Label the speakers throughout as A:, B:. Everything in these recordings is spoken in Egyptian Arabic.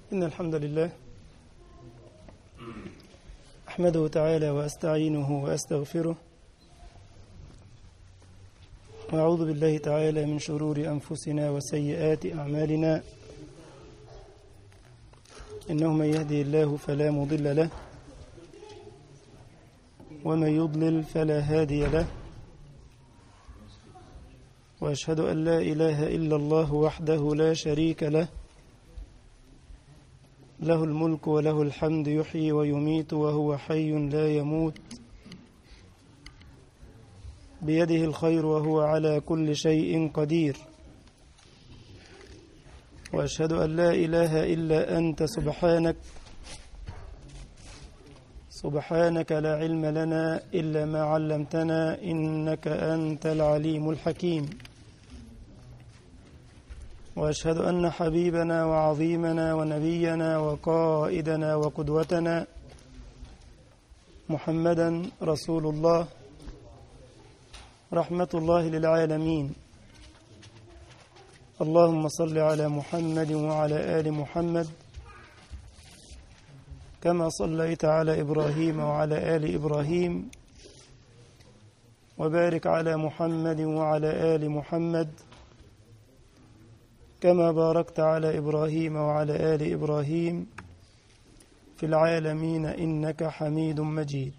A: إن الحمد لله أحمده تعالى وأستعينه وأستغفره وأعوذ بالله تعالى من شرور أنفسنا وسيئات أعمالنا إنه من يهدي الله فلا مضل له ومن يضلل فلا هادي له وأشهد أن لا إله إلا الله وحده لا شريك له له الملك وله الحمد يحيي ويميت وهو حي لا يموت بيده الخير وهو على كل شيء قدير واشهد ان لا اله الا انت سبحانك سبحانك لا علم لنا الا ما علمتنا انك انت العليم الحكيم واشهد ان حبيبنا وعظيمنا ونبينا وقائدنا وقدوتنا محمدا رسول الله رحمه الله للعالمين اللهم صل على محمد وعلى ال محمد كما صليت على ابراهيم وعلى ال ابراهيم وبارك على محمد وعلى ال محمد كما باركت على ابراهيم وعلى ال ابراهيم في العالمين انك حميد مجيد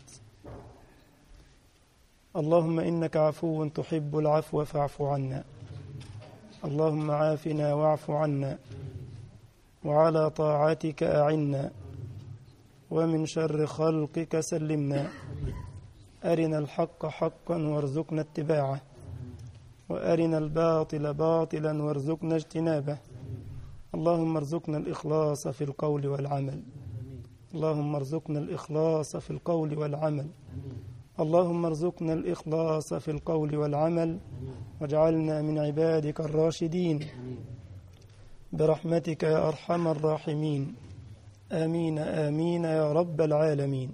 A: اللهم انك عفو تحب العفو فاعف عنا اللهم عافنا واعف عنا وعلى طاعتك اعنا ومن شر خلقك سلمنا ارنا الحق حقا وارزقنا اتباعه وارنا الباطل باطلا وارزقنا اجتنابه اللهم ارزقنا الاخلاص في القول والعمل اللهم ارزقنا الاخلاص في القول والعمل اللهم ارزقنا الاخلاص في القول والعمل واجعلنا من عبادك الراشدين برحمتك يا ارحم الراحمين امين امين يا رب العالمين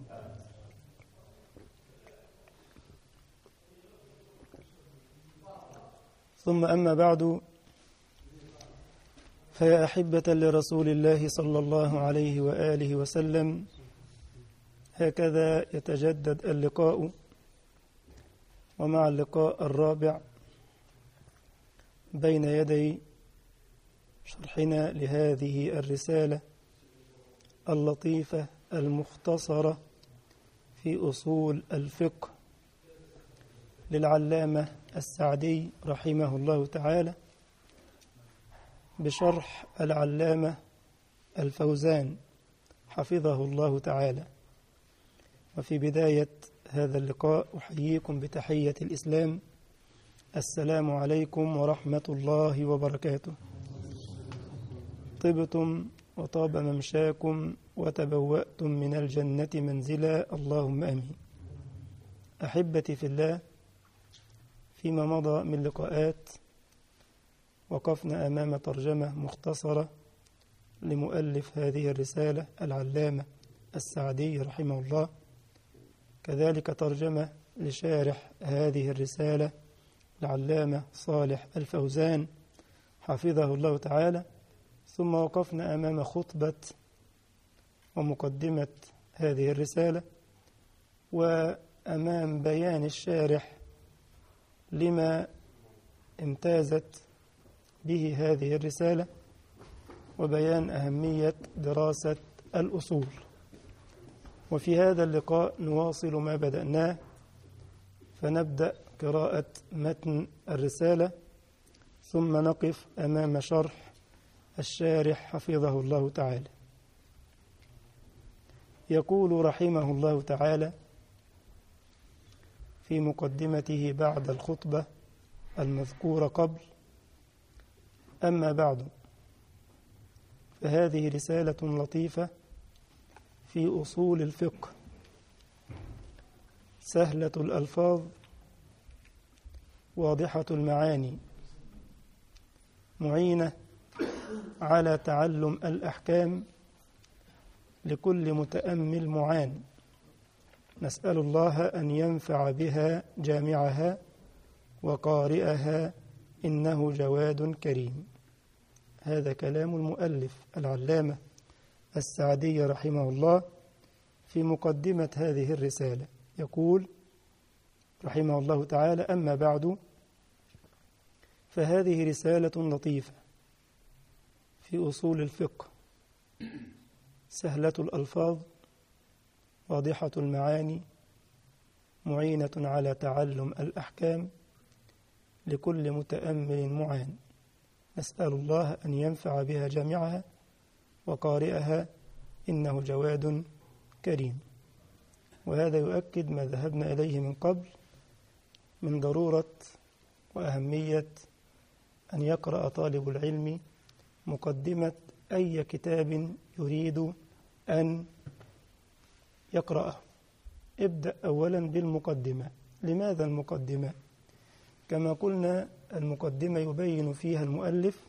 A: ثم اما بعد فيا احبه لرسول الله صلى الله عليه واله وسلم هكذا يتجدد اللقاء ومع اللقاء الرابع بين يدي شرحنا لهذه الرسالة اللطيفة المختصرة في أصول الفقه للعلامة السعدي رحمه الله تعالى بشرح العلامة الفوزان حفظه الله تعالى وفي بداية هذا اللقاء أحييكم بتحية الإسلام السلام عليكم ورحمة الله وبركاته طبتم وطاب ممشاكم وتبوأتم من الجنة منزلا اللهم آمين أحبتي في الله فيما مضى من لقاءات وقفنا أمام ترجمة مختصرة لمؤلف هذه الرسالة العلامة السعدي رحمه الله كذلك ترجمة لشارح هذه الرسالة العلامة صالح الفوزان حفظه الله تعالى ثم وقفنا أمام خطبة ومقدمة هذه الرسالة وأمام بيان الشارح لما امتازت به هذه الرسالة وبيان أهمية دراسة الأصول وفي هذا اللقاء نواصل ما بدأناه فنبدأ قراءة متن الرسالة ثم نقف أمام شرح الشارح حفظه الله تعالى يقول رحمه الله تعالى في مقدمته بعد الخطبة المذكورة قبل أما بعد فهذه رسالة لطيفة في أصول الفقه سهلة الألفاظ واضحة المعاني معينة على تعلم الأحكام لكل متأمل معان نسأل الله أن ينفع بها جامعها وقارئها إنه جواد كريم هذا كلام المؤلف العلامة السعدي رحمه الله في مقدمة هذه الرسالة يقول رحمه الله تعالى أما بعد فهذه رسالة لطيفة في أصول الفقه سهلة الألفاظ واضحة المعاني معينة على تعلم الأحكام لكل متأمل معان نسأل الله أن ينفع بها جميعها وقارئها إنه جواد كريم وهذا يؤكد ما ذهبنا إليه من قبل من ضرورة وأهمية أن يقرأ طالب العلم مقدمة أي كتاب يريد أن يقرأه ابدأ أولا بالمقدمة لماذا المقدمة؟ كما قلنا المقدمة يبين فيها المؤلف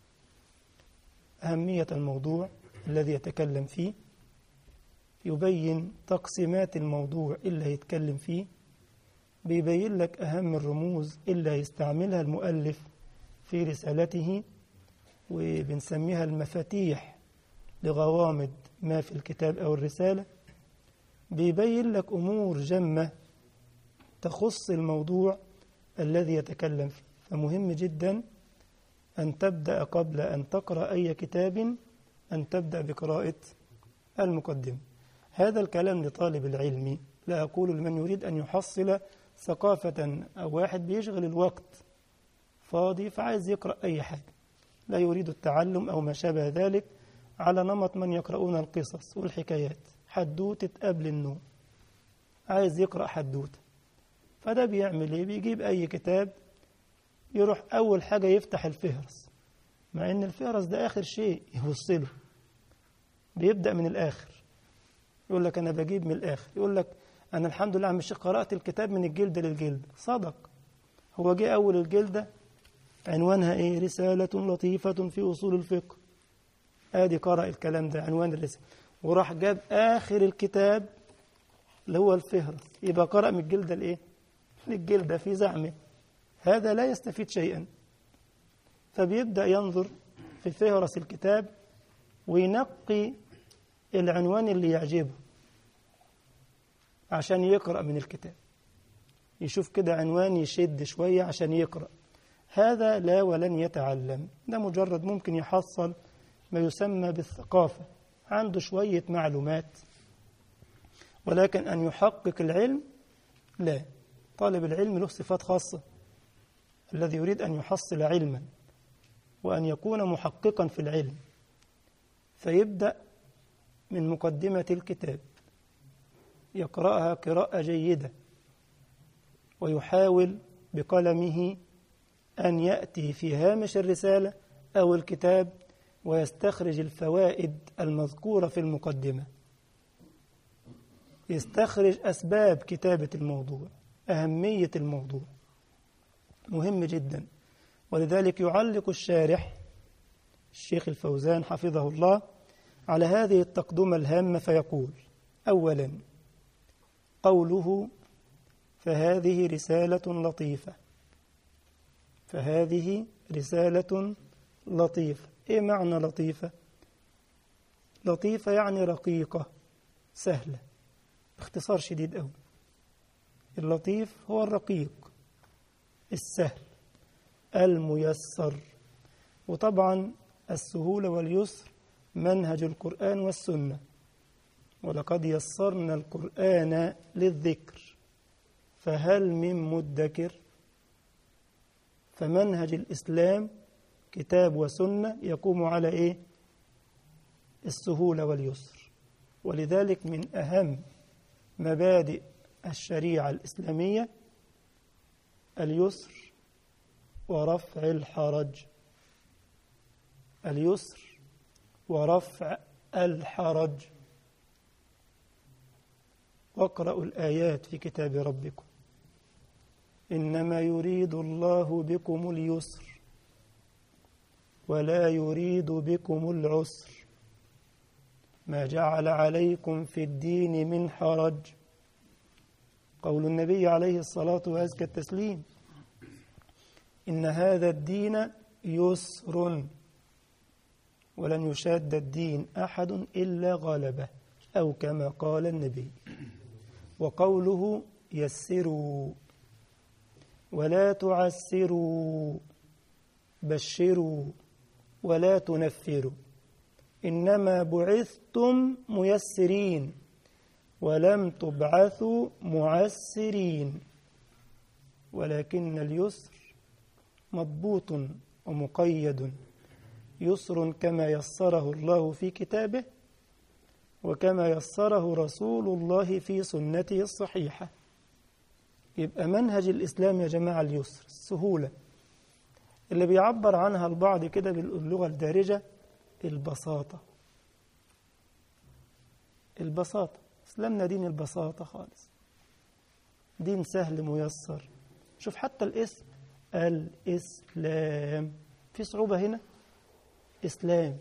A: أهمية الموضوع الذي يتكلم فيه يبين تقسيمات الموضوع اللي هيتكلم فيه بيبين لك أهم الرموز اللي هيستعملها المؤلف في رسالته وبنسميها المفاتيح لغوامض ما في الكتاب أو الرسالة بيبين لك أمور جمة تخص الموضوع الذي يتكلم فيه فمهم جدا أن تبدأ قبل أن تقرأ أي كتاب أن تبدأ بقراءة المقدمة هذا الكلام لطالب العلم لا أقول لمن يريد أن يحصل ثقافة أو واحد بيشغل الوقت فاضي فعايز يقرأ أي حاجة لا يريد التعلم أو ما شابه ذلك على نمط من يقرؤون القصص والحكايات حدوتة قبل النوم عايز يقرأ حدوتة فده بيعمل ايه بيجيب أي كتاب يروح أول حاجة يفتح الفهرس مع إن الفهرس ده آخر شيء يوصله بيبدأ من الآخر يقول لك أنا بجيب من الآخر يقول لك أنا الحمد لله عم الشيخ قرأت الكتاب من الجلدة للجلدة صدق هو جه أول الجلدة عنوانها إيه رسالة لطيفة في أصول الفقه آدي قرأ الكلام ده عنوان الرسالة وراح جاب آخر الكتاب اللي هو الفهرس يبقى قرأ من الجلدة الإيه من الجلدة في زعمه هذا لا يستفيد شيئا فبيبدأ ينظر في فهرس الكتاب وينقي العنوان اللي يعجبه عشان يقرأ من الكتاب يشوف كده عنوان يشد شوية عشان يقرأ هذا لا ولن يتعلم ده مجرد ممكن يحصل ما يسمى بالثقافة عنده شوية معلومات ولكن أن يحقق العلم لا طالب العلم له صفات خاصة الذي يريد أن يحصل علما وأن يكون محققا في العلم فيبدأ من مقدمة الكتاب يقرأها قراءة جيدة ويحاول بقلمه أن يأتي في هامش الرسالة أو الكتاب ويستخرج الفوائد المذكورة في المقدمة يستخرج أسباب كتابة الموضوع أهمية الموضوع مهم جدا ولذلك يعلق الشارح الشيخ الفوزان حفظه الله على هذه التقدمة الهامة فيقول أولا قوله فهذه رسالة لطيفة فهذه رسالة لطيفة إيه معنى لطيفة؟ لطيفة يعني رقيقة سهلة اختصار شديد أوي اللطيف هو الرقيق السهل الميسر وطبعا السهولة واليسر منهج القرآن والسنة ولقد يسرنا القرآن للذكر فهل من مدكر فمنهج الإسلام كتاب وسنة يقوم على إيه السهولة واليسر ولذلك من أهم مبادئ الشريعة الإسلامية اليسر ورفع الحرج اليسر ورفع الحرج واقرأوا الآيات في كتاب ربكم إنما يريد الله بكم اليسر ولا يريد بكم العسر ما جعل عليكم في الدين من حرج قول النبي عليه الصلاة وأزكى التسليم إن هذا الدين يسر ولن يشاد الدين أحد إلا غلبه أو كما قال النبي وقوله يسروا ولا تعسروا بشروا ولا تنفروا إنما بعثتم ميسرين ولم تبعثوا معسرين ولكن اليسر مضبوط ومقيد يسر كما يسره الله في كتابه وكما يسره رسول الله في سنته الصحيحة يبقى منهج الإسلام يا جماعة اليسر السهولة اللي بيعبر عنها البعض كده باللغة الدارجة البساطة البساطة إسلامنا دين البساطة خالص دين سهل ميسر شوف حتى الاسم الإسلام في صعوبة هنا إسلام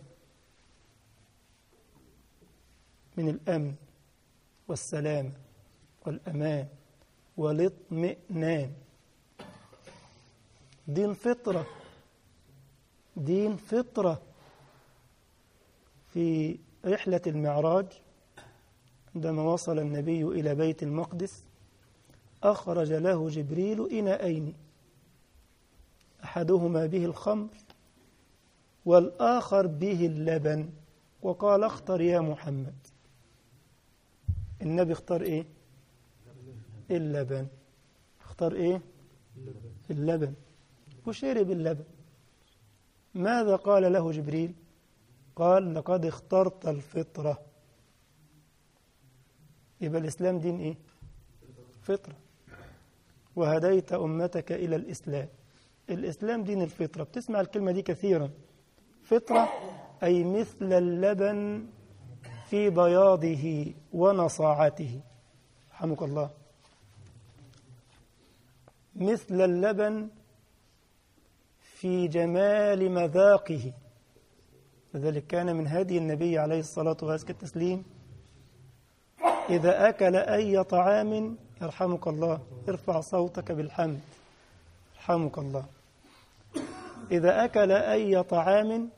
A: من الأمن والسلامة والأمان والاطمئنان دين فطرة دين فطرة في رحلة المعراج عندما وصل النبي إلى بيت المقدس أخرج له جبريل إناءين أحدهما به الخمر والآخر به اللبن وقال اختر يا محمد النبي اختار ايه اللبن اختار ايه اللبن وشرب اللبن ماذا قال له جبريل قال لقد اخترت الفطرة يبقى الإسلام دين ايه فطرة وهديت أمتك إلى الإسلام الإسلام دين الفطرة بتسمع الكلمة دي كثيرا فطرة أي مثل اللبن في بياضه ونصاعته رحمك الله مثل اللبن في جمال مذاقه لذلك كان من هدي النبي عليه الصلاة والسلام التسليم إذا أكل أي طعام يرحمك الله ارفع صوتك بالحمد يرحمك الله إذا أكل أي طعام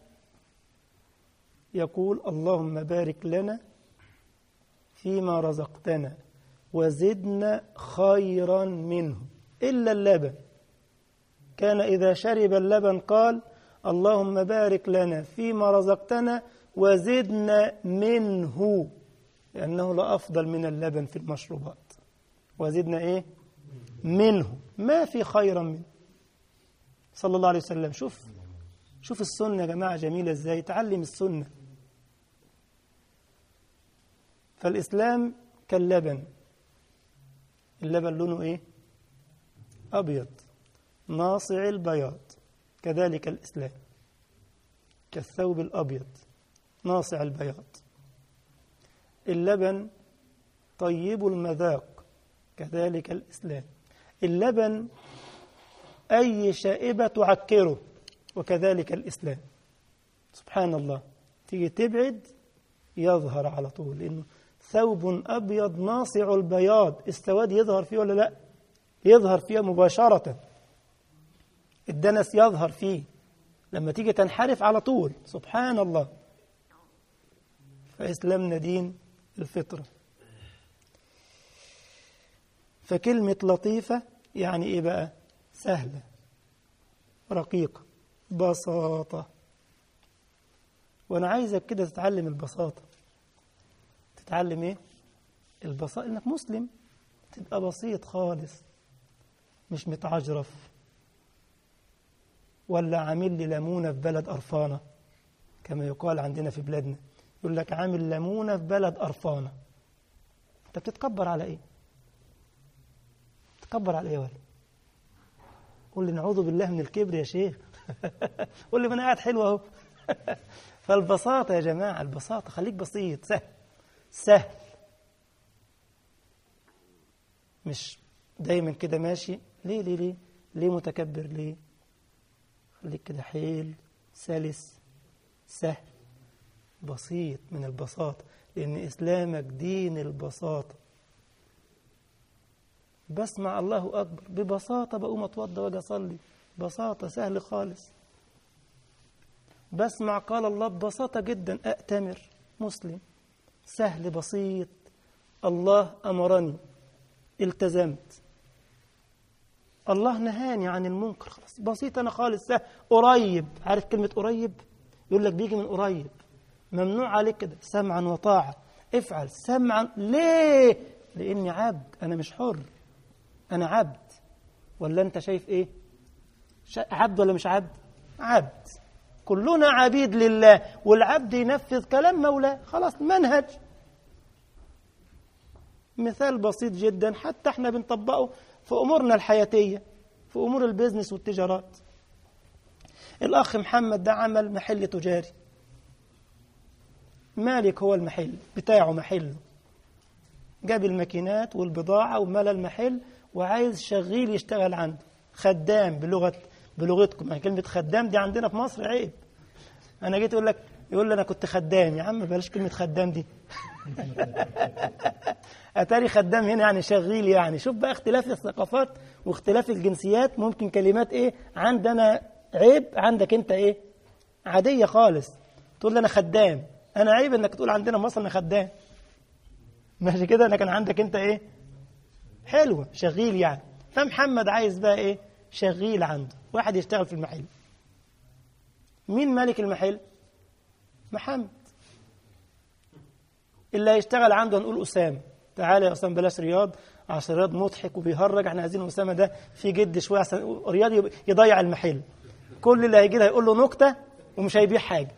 A: يقول اللهم بارك لنا فيما رزقتنا وزدنا خيرا منه إلا اللبن كان إذا شرب اللبن قال اللهم بارك لنا فيما رزقتنا وزدنا منه لأنه لا أفضل من اللبن في المشروبات وزدنا إيه منه ما في خيرا منه صلى الله عليه وسلم شوف شوف السنة يا جماعة جميلة إزاي تعلم السنة فالإسلام كاللبن اللبن لونه إيه أبيض ناصع البياض كذلك الإسلام كالثوب الأبيض ناصع البياض اللبن طيب المذاق كذلك الإسلام اللبن أي شائبة تعكره وكذلك الإسلام سبحان الله تيجي تبعد يظهر على طول لأنه ثوب أبيض ناصع البياض السواد يظهر فيه ولا لا يظهر فيه مباشرة الدنس يظهر فيه لما تيجي تنحرف على طول سبحان الله فإسلامنا دين الفطرة فكلمة لطيفة يعني إيه بقى سهلة رقيقة بساطة وأنا عايزك كده تتعلم البساطة تتعلم إيه البساطة إنك مسلم تبقى بسيط خالص مش متعجرف ولا عامل لي ليمونة في بلد قرفانة كما يقال عندنا في بلادنا يقول لك عامل ليمونة في بلد قرفانة أنت بتتكبر على إيه؟ تكبر على إيه ولا؟ قول لي نعوذ بالله من الكبر يا شيخ قول لي ما أنا قاعد حلو أهو فالبساطة يا جماعة البساطة خليك بسيط سهل سهل مش دايما كده ماشي ليه ليه ليه ليه متكبر ليه خليك كده حيل سلس سهل بسيط من البساطة لأن إسلامك دين البساطة بسمع الله أكبر ببساطة بقوم أتوضى وأجي أصلي بساطة سهل خالص بسمع قال الله ببساطة جدا أأتمر مسلم سهل بسيط الله أمرني التزمت الله نهاني عن المنكر خلاص بسيط أنا خالص سهل قريب عارف كلمة قريب يقول لك بيجي من قريب ممنوع عليك كده سمعا وطاعة افعل سمعا ليه لاني عبد انا مش حر انا عبد ولا انت شايف ايه عبد ولا مش عبد عبد كلنا عبيد لله والعبد ينفذ كلام مولاه خلاص منهج مثال بسيط جدا حتى احنا بنطبقه في امورنا الحياتيه في امور البيزنس والتجارات الاخ محمد ده عمل محل تجاري مالك هو المحل بتاعه محله جاب الماكينات والبضاعة وملى المحل وعايز شغيل يشتغل عنده خدام بلغة بلغتكم يعني كلمة خدام دي عندنا في مصر عيب أنا جيت أقول لك يقول لي أنا كنت خدام يا عم بلاش كلمة خدام دي أتاري خدام هنا يعني شغيل يعني شوف بقى اختلاف الثقافات واختلاف الجنسيات ممكن كلمات إيه عندنا عيب عندك أنت إيه عادية خالص تقول لي أنا خدام أنا عيب إنك تقول عندنا في مصر أنا خدام ماشي كده انا كان عندك انت ايه حلوة شغيل يعني فمحمد عايز بقى ايه شغيل عنده واحد يشتغل في المحل مين مالك المحل محمد اللي هيشتغل عنده هنقول أسامة تعالى يا أسامة بلاش رياض عشان رياض مضحك وبيهرج احنا عايزين أسامة ده في جد شوية عشان رياض يضيع المحل كل اللي هيجي له هيقول له نكتة ومش هيبيع حاجة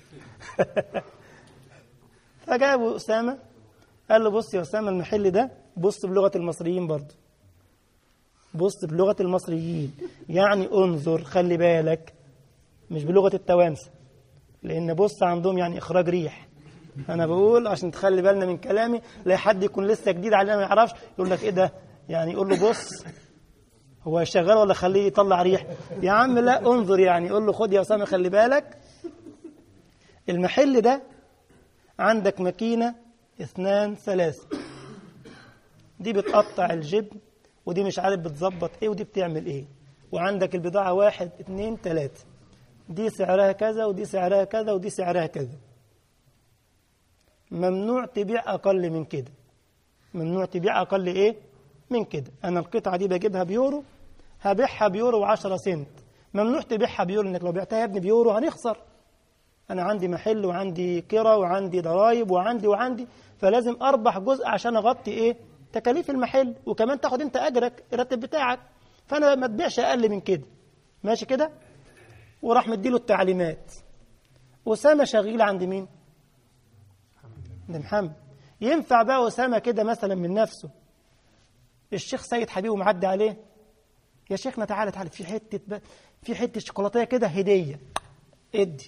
A: فجابوا أسامة قال له بص يا أسامة المحل ده بص بلغة المصريين برضه بص بلغة المصريين يعني انظر خلي بالك مش بلغة التوانسة لأن بص عندهم يعني إخراج ريح أنا بقول عشان تخلي بالنا من كلامي لا حد يكون لسه جديد علينا ما يعرفش يقول لك إيه ده يعني يقول له بص هو شغال ولا خليه يطلع ريح يا عم لا انظر يعني يقول له خد يا أسامة خلي بالك المحل ده عندك ماكينة اثنان ثلاثة دي بتقطع الجبن ودي مش عارف بتظبط ايه ودي بتعمل ايه وعندك البضاعة واحد اتنين تلاتة دي سعرها كذا ودي سعرها كذا ودي سعرها كذا ممنوع تبيع أقل من كده ممنوع تبيع أقل إيه من كده أنا القطعة دي بجيبها بيورو هبيعها بيورو وعشرة سنت ممنوع تبيعها بيورو إنك لو بعتها يا ابني بيورو هنخسر أنا عندي محل وعندي كرة وعندي ضرايب وعندي وعندي فلازم أربح جزء عشان أغطي إيه تكاليف المحل وكمان تاخد أنت أجرك الراتب بتاعك فأنا ما تبيعش أقل من كده ماشي كده وراح مديله التعليمات أسامة شغيل عند مين؟ عند محمد ينفع بقى أسامة كده مثلا من نفسه الشيخ سيد حبيبه معدي عليه يا شيخنا تعالى تعالى في حتة بقى في حتة شوكولاتية كده هدية ادي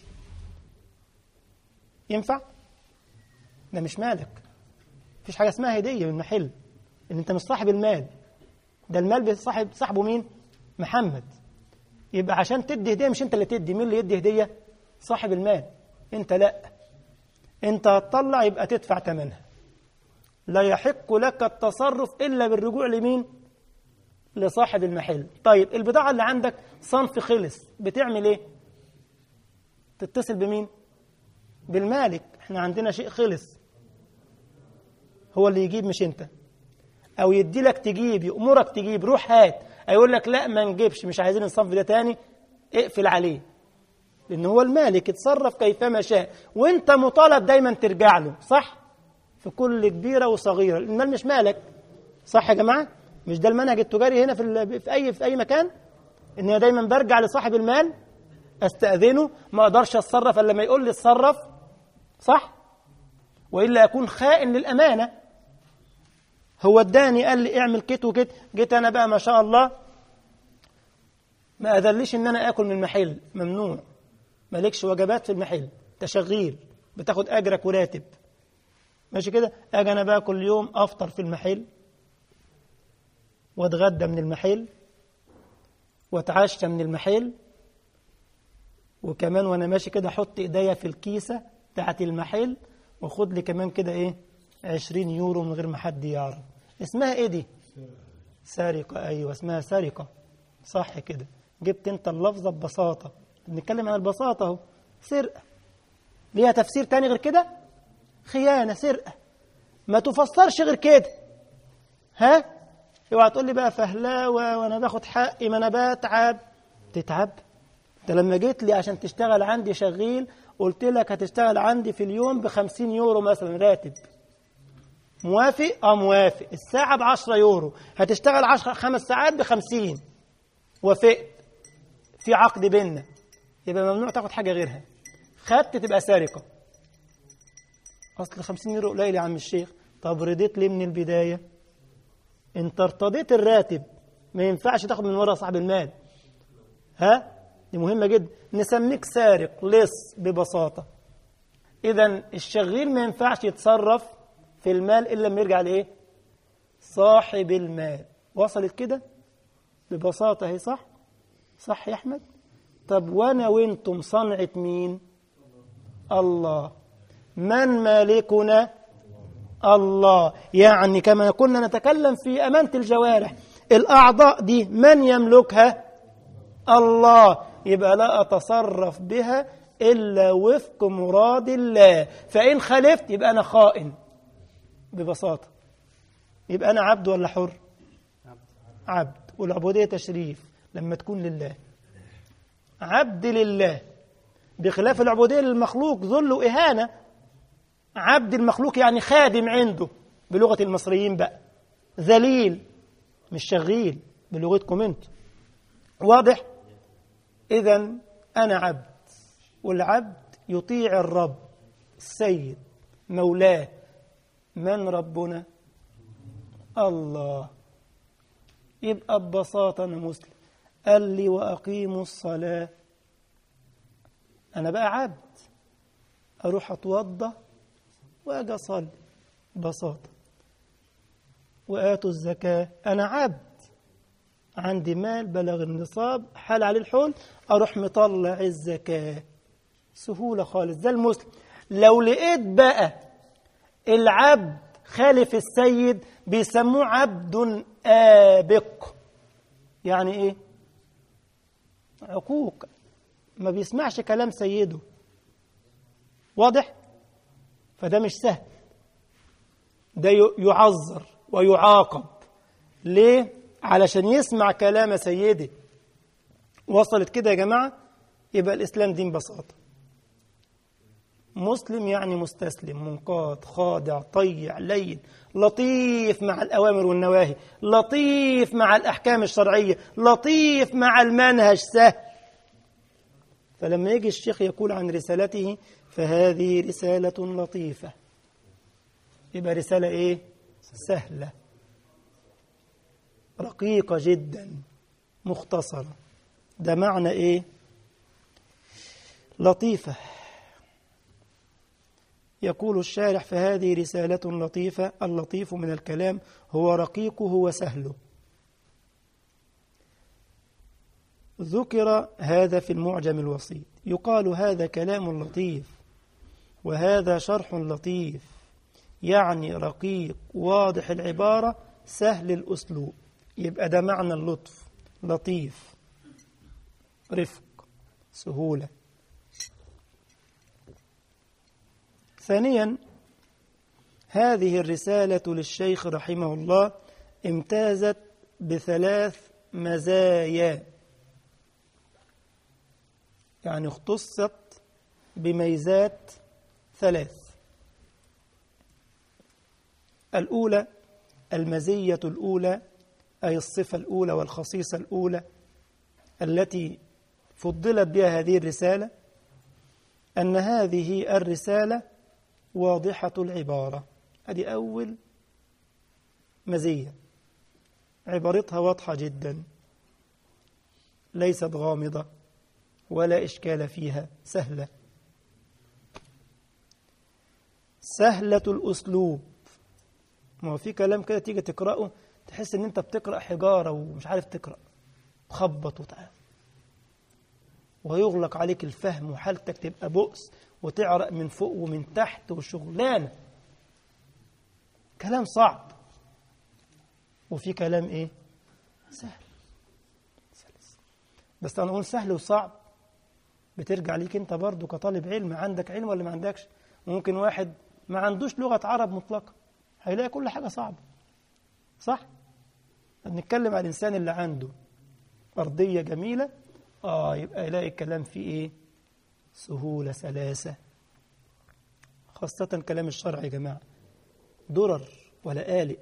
A: ينفع؟ ده مش مالك مفيش حاجة اسمها هدية من محل ان انت مش صاحب المال ده المال صاحب صاحبه مين؟ محمد يبقى عشان تدي هدية مش انت اللي تدي مين اللي يدي هدية؟ صاحب المال انت لا انت هتطلع يبقى تدفع ثمنها لا يحق لك التصرف الا بالرجوع لمين؟ لصاحب المحل طيب البضاعة اللي عندك صنف خلص بتعمل ايه؟ تتصل بمين؟ بالمالك احنا عندنا شيء خلص هو اللي يجيب مش انت او يدي لك تجيب يأمرك تجيب روح هات هيقول لك لا ما نجيبش مش عايزين الصنف ده تاني اقفل عليه لان هو المالك يتصرف كيفما شاء وانت مطالب دايما ترجع له صح في كل كبيره وصغيره المال مش مالك صح يا جماعه مش ده المنهج التجاري هنا في في اي في اي مكان ان انا دايما برجع لصاحب المال استاذنه ما اقدرش اتصرف الا لما يقول لي اتصرف صح والا اكون خائن للامانه هو اداني قال لي اعمل كت وكت جيت انا بقى ما شاء الله ما اذليش ان انا اكل من المحل ممنوع مالكش وجبات في المحل تشغيل بتاخد اجرك وراتب ماشي كده اجي انا بقى كل يوم افطر في المحل واتغدى من المحل واتعشى من المحل وكمان وانا ماشي كده احط ايديا في الكيسه بتاعت المحل وخد لي كمان كده ايه 20 يورو من غير ما حد يعرف اسمها ايه دي سرقة ايوه اسمها سرقة صح كده جبت انت اللفظة ببساطة بنتكلم عن البساطة اهو سرقة ليها تفسير تاني غير كده خيانة سرقة ما تفسرش غير كده ها اوعى تقول لي بقى فهلاوة وانا باخد حقي ما انا بتعب تتعب انت لما جيت لي عشان تشتغل عندي شغيل قلت لك هتشتغل عندي في اليوم بخمسين يورو مثلا راتب موافق اه موافق الساعة بعشرة يورو هتشتغل عشر خمس ساعات بخمسين وافقت في عقد بيننا يبقى ممنوع تاخد حاجة غيرها خدت تبقى سارقة أصل 50 يورو قليل يا عم الشيخ طب رضيت ليه من البداية انت ارتضيت الراتب ما ينفعش تاخد من ورا صاحب المال ها دي مهمة جدا نسميك سارق لص ببساطة إذا الشغيل ما ينفعش يتصرف في المال إلا لما يرجع لإيه صاحب المال وصلت كده ببساطة هي صح صح يا أحمد طب وأنا وأنتم صنعة مين الله من مالكنا الله يعني كما كنا نتكلم في أمانة الجوارح الأعضاء دي من يملكها الله يبقى لا أتصرف بها إلا وفق مراد الله فإن خالفت يبقى أنا خائن ببساطة يبقى أنا عبد ولا حر عبد والعبودية تشريف لما تكون لله عبد لله بخلاف العبودية للمخلوق ذل وإهانة عبد المخلوق يعني خادم عنده بلغة المصريين بقى ذليل مش شغيل بلغتكم انتم واضح إذا أنا عبد والعبد يطيع الرب السيد مولاه من ربنا الله يبقى ببساطة أنا مسلم قال لي وأقيموا الصلاة أنا بقى عبد أروح أتوضى وأجي أصلي ببساطة وآتوا الزكاة أنا عبد عندي مال بلغ النصاب حال عليه الحول أروح مطلع الزكاة سهولة خالص ده المسلم لو لقيت بقى العبد خالف السيد بيسموه عبد آبق يعني إيه عقوق ما بيسمعش كلام سيده واضح فده مش سهل ده يعذر ويعاقب ليه علشان يسمع كلام سيده وصلت كده يا جماعة يبقى الإسلام دين بساطة مسلم يعني مستسلم منقاد خاضع طيع لين لطيف مع الأوامر والنواهي لطيف مع الأحكام الشرعية لطيف مع المنهج سهل فلما يجي الشيخ يقول عن رسالته فهذه رسالة لطيفة يبقى رسالة إيه؟ سهلة رقيقة جدا مختصرة ده معنى إيه؟ لطيفة يقول الشارح فهذه رسالة لطيفة اللطيف من الكلام هو رقيقه وسهله ذكر هذا في المعجم الوسيط يقال هذا كلام لطيف وهذا شرح لطيف يعني رقيق واضح العبارة سهل الأسلوب يبقى ده معنى اللطف لطيف رفق سهولة ثانيا هذه الرسالة للشيخ رحمه الله امتازت بثلاث مزايا يعني اختصت بميزات ثلاث الأولى المزية الأولى أي الصفة الأولى والخصيصة الأولى التي فضلت بها هذه الرسالة أن هذه الرسالة واضحة العبارة هذه أول مزية عبارتها واضحة جدا ليست غامضة ولا إشكال فيها سهلة سهلة الأسلوب ما هو في كلام كده تيجي تقرأه تحس إن أنت بتقرأ حجارة ومش عارف تقرأ تخبط وتعال ويغلق عليك الفهم وحالتك تبقى بؤس وتعرق من فوق ومن تحت وشغلانة كلام صعب وفي كلام إيه سهل سلس. بس أنا أقول سهل وصعب بترجع ليك انت برضه كطالب علم عندك علم ولا ما عندكش ممكن واحد ما عندوش لغة عرب مطلقة هيلاقي كل حاجة صعبة صح بنتكلم على الإنسان اللي عنده أرضية جميلة آه يبقى يلاقي الكلام فيه إيه سهولة سلاسة خاصة كلام الشرع يا جماعة درر ولا آلئ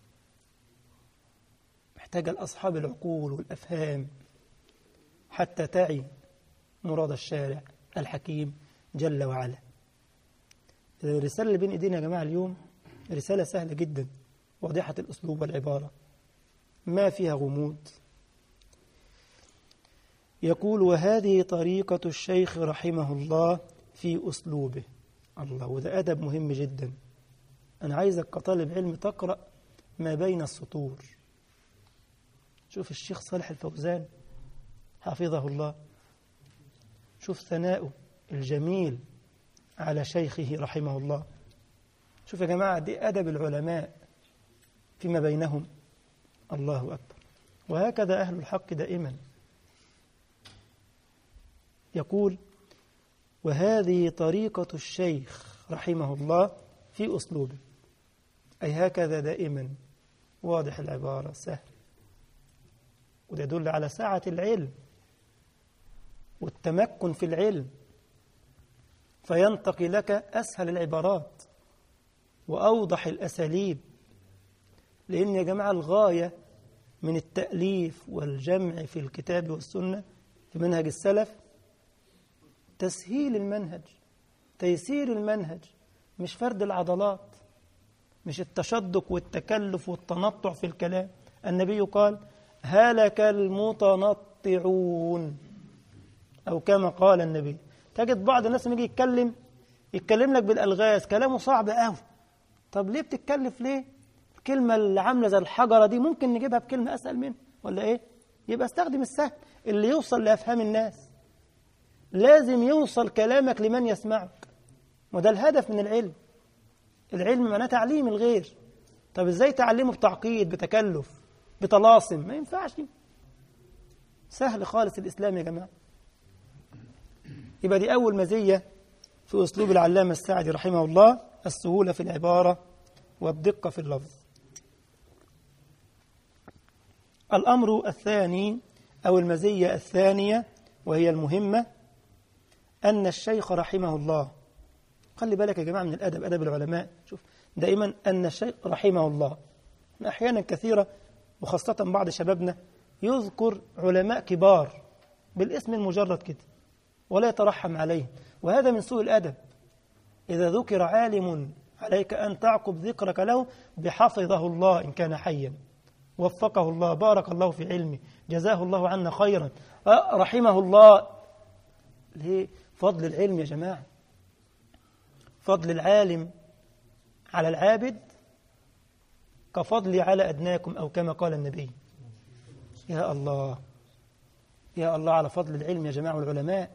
A: محتاجة لأصحاب العقول والأفهام حتى تعي مراد الشارع الحكيم جل وعلا الرسالة اللي بين إيدينا يا جماعة اليوم رسالة سهلة جدا واضحة الأسلوب والعبارة ما فيها غموض يقول وهذه طريقة الشيخ رحمه الله في أسلوبه الله وده أدب مهم جدا أنا عايزك كطالب علم تقرأ ما بين السطور شوف الشيخ صالح الفوزان حفظه الله شوف ثناؤه الجميل على شيخه رحمه الله شوف يا جماعة دي أدب العلماء فيما بينهم الله أكبر وهكذا أهل الحق دائما يقول وهذه طريقة الشيخ رحمه الله في أسلوبه أي هكذا دائما واضح العبارة سهل وده يدل على سعة العلم والتمكن في العلم فينتقي لك أسهل العبارات وأوضح الأساليب لأن يا جماعة الغاية من التأليف والجمع في الكتاب والسنة في منهج السلف تسهيل المنهج تيسير المنهج مش فرد العضلات مش التشدق والتكلف والتنطع في الكلام النبي قال هلك المتنطعون أو كما قال النبي تجد بعض الناس لما يجي يتكلم يتكلم لك بالألغاز كلامه صعب قوي طب ليه بتتكلف ليه الكلمة اللي عاملة زي الحجرة دي ممكن نجيبها بكلمة أسهل منها ولا إيه يبقى استخدم السهل اللي يوصل لأفهام الناس لازم يوصل كلامك لمن يسمعك وده الهدف من العلم العلم معناه تعليم الغير طب ازاي تعلمه بتعقيد بتكلف بطلاسم ما ينفعش سهل خالص الإسلام يا جماعة يبقى دي أول مزية في أسلوب العلامة السعدي رحمه الله السهولة في العبارة والدقة في اللفظ الأمر الثاني أو المزية الثانية وهي المهمة أن الشيخ رحمه الله خلي بالك يا جماعة من الأدب أدب العلماء شوف دائما أن الشيخ رحمه الله أحيانا كثيرة وخاصة بعض شبابنا يذكر علماء كبار بالاسم المجرد كده ولا يترحم عليه وهذا من سوء الأدب إذا ذكر عالم عليك أن تعقب ذكرك له بحفظه الله إن كان حيا وفقه الله بارك الله في علمه جزاه الله عنا خيرا رحمه الله ليه فضل العلم يا جماعة فضل العالم على العابد كفضلي على أدناكم أو كما قال النبي يا الله يا الله على فضل العلم يا جماعة والعلماء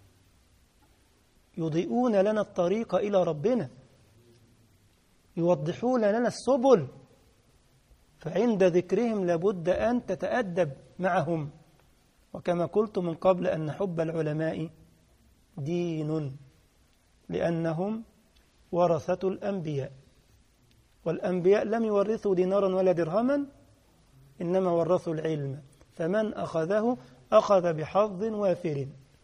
A: يضيئون لنا الطريق إلى ربنا يوضحون لنا السبل فعند ذكرهم لابد أن تتأدب معهم وكما قلت من قبل أن حب العلماء دين لأنهم ورثة الأنبياء والأنبياء لم يورثوا دينارا ولا درهما إنما ورثوا العلم فمن أخذه أخذ بحظ وافر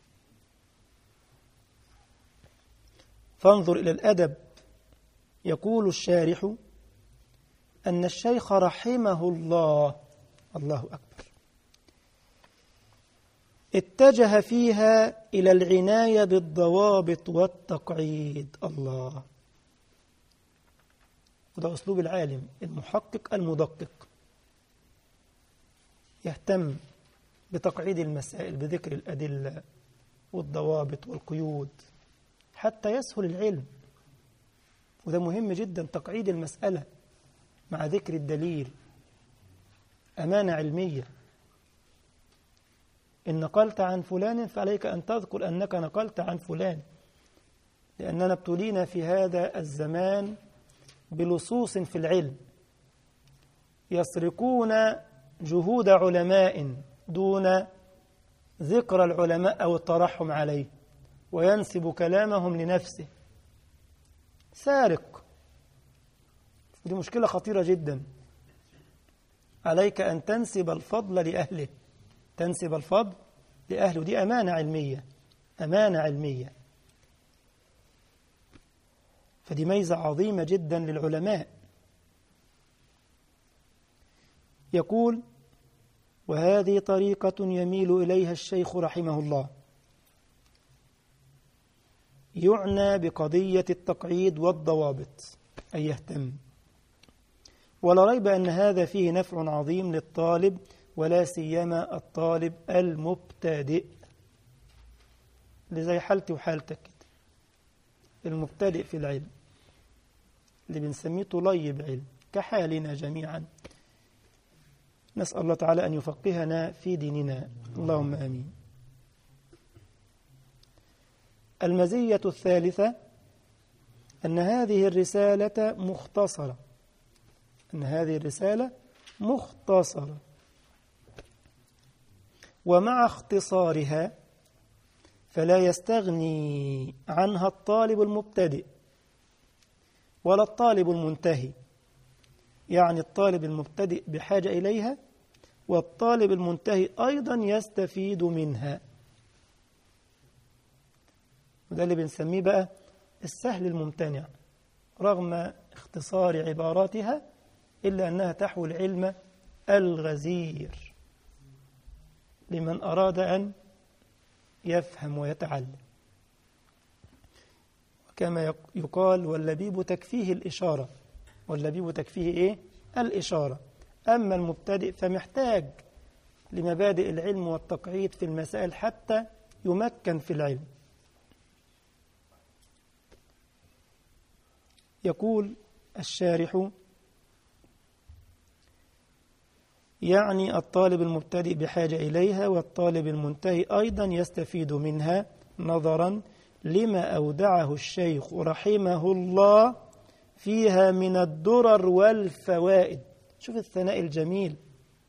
A: فانظر إلى الأدب يقول الشارح أن الشيخ رحمه الله الله أكبر اتجه فيها إلى العناية بالضوابط والتقعيد الله وده أسلوب العالم المحقق المدقق يهتم بتقعيد المسائل بذكر الأدلة والضوابط والقيود حتى يسهل العلم وده مهم جدا تقعيد المسألة مع ذكر الدليل أمانة علمية إن نقلت عن فلان فعليك أن تذكر أنك نقلت عن فلان لأننا ابتلينا في هذا الزمان بلصوص في العلم يسرقون جهود علماء دون ذكر العلماء أو الترحم عليه وينسب كلامهم لنفسه سارق دي مشكلة خطيرة جدا عليك أن تنسب الفضل لأهله تنسب الفضل لأهله دي أمانة علمية أمانة علمية فدي ميزة عظيمة جدا للعلماء يقول وهذه طريقة يميل إليها الشيخ رحمه الله يعنى بقضية التقعيد والضوابط أي يهتم ولا ريب أن هذا فيه نفع عظيم للطالب ولا سيما الطالب المبتدئ اللي زي حالتي وحالتك كده المبتدئ في العلم اللي بنسميه طليب علم كحالنا جميعا نسأل الله تعالى أن يفقهنا في ديننا اللهم آمين المزية الثالثة أن هذه الرسالة مختصرة أن هذه الرسالة مختصرة ومع اختصارها فلا يستغني عنها الطالب المبتدئ ولا الطالب المنتهي يعني الطالب المبتدئ بحاجة إليها والطالب المنتهي أيضا يستفيد منها وده اللي بنسميه بقى السهل الممتنع رغم اختصار عباراتها إلا أنها تحوي العلم الغزير لمن أراد أن يفهم ويتعلم وكما يقال واللبيب تكفيه الإشارة واللبيب تكفيه إيه؟ الإشارة أما المبتدئ فمحتاج لمبادئ العلم والتقعيد في المسائل حتى يمكن في العلم يقول الشارح يعني الطالب المبتدئ بحاجة إليها والطالب المنتهي أيضا يستفيد منها نظرا لما أودعه الشيخ رحمه الله فيها من الدرر والفوائد شوف الثناء الجميل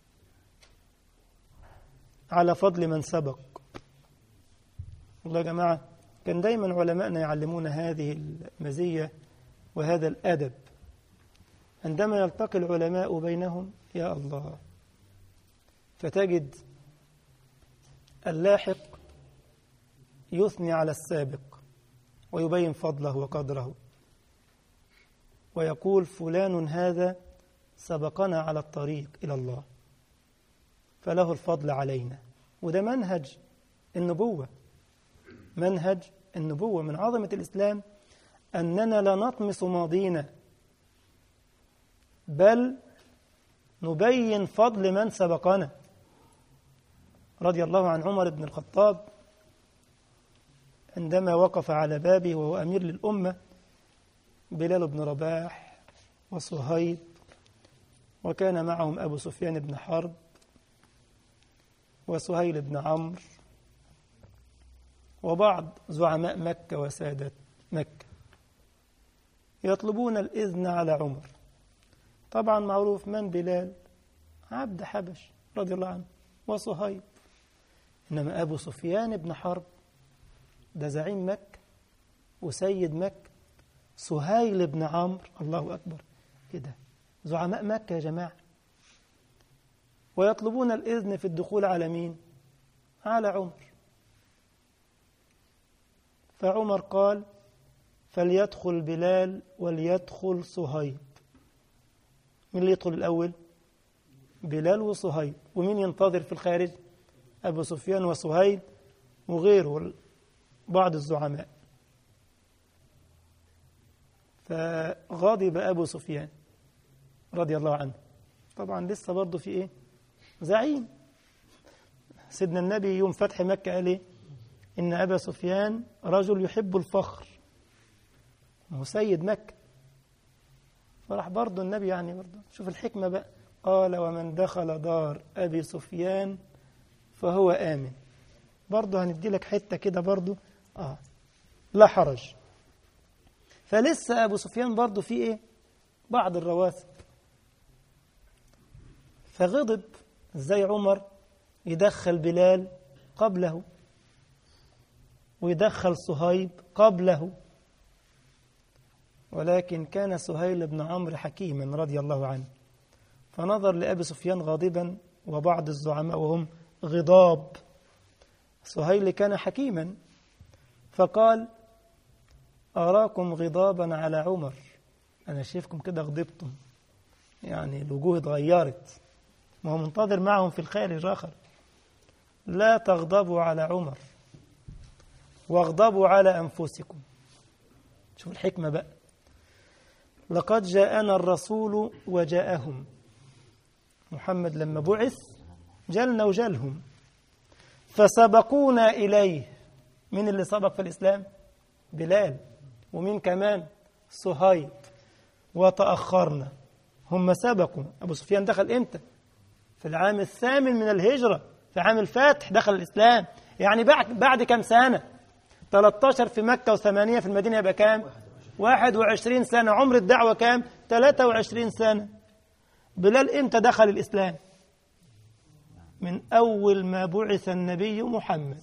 A: على فضل من سبق والله يا جماعة كان دايما علماءنا يعلمون هذه المزية وهذا الأدب عندما يلتقي العلماء بينهم يا الله فتجد اللاحق يثني على السابق ويبين فضله وقدره ويقول فلان هذا سبقنا على الطريق إلى الله فله الفضل علينا وده منهج النبوة منهج النبوة من عظمة الإسلام أننا لا نطمس ماضينا بل نبين فضل من سبقنا رضي الله عن عمر بن الخطاب عندما وقف على بابه وهو أمير للأمة بلال بن رباح وصهيب وكان معهم أبو سفيان بن حرب وسهيل بن عمرو وبعض زعماء مكة وسادة مكة يطلبون الإذن على عمر طبعا معروف من بلال عبد حبش رضي الله عنه وصهيب إنما أبو سفيان بن حرب ده زعيم مكة وسيد مكة سهيل بن عمرو الله أكبر إيه ده زعماء مكة يا جماعة ويطلبون الإذن في الدخول على مين على عمر فعمر قال فليدخل بلال وليدخل صهيب مين اللي يدخل الأول بلال وصهيب ومين ينتظر في الخارج أبو سفيان وصهيب وغيره بعض الزعماء فغضب أبو سفيان رضي الله عنه طبعا لسه برضه في إيه زعيم سيدنا النبي يوم فتح مكة قال إيه إن أبا سفيان رجل يحب الفخر هو سيد مكة فراح برضه النبي يعني برضه شوف الحكمة بقى قال ومن دخل دار أبي سفيان فهو آمن برضه هندي لك حتة كده برضه آه لا حرج فلسه أبو سفيان برضه في إيه بعض الرواسب فغضب ازاي عمر يدخل بلال قبله ويدخل صهيب قبله ولكن كان سهيل بن عمرو حكيما رضي الله عنه فنظر لأبي سفيان غاضبا وبعض الزعماء وهم غضاب سهيل كان حكيما فقال أراكم غضابا على عمر أنا شايفكم كده غضبتم يعني الوجوه اتغيرت ما هو منتظر معهم في الخارج آخر لا تغضبوا على عمر واغضبوا على أنفسكم شوف الحكمة بقى لقد جاءنا الرسول وجاءهم محمد لما بعث جلنا وجلهم فسبقونا إليه من اللي سبق في الإسلام بلال ومين كمان صهيب وتأخرنا هم سبقوا أبو سفيان دخل إمتى في العام الثامن من الهجرة في عام الفتح دخل الإسلام يعني بعد بعد كم سنة 13 في مكة وثمانية في المدينة يبقى كام 21 سنة عمر الدعوة كام 23 سنة بلال إمتى دخل الإسلام من أول ما بعث النبي محمد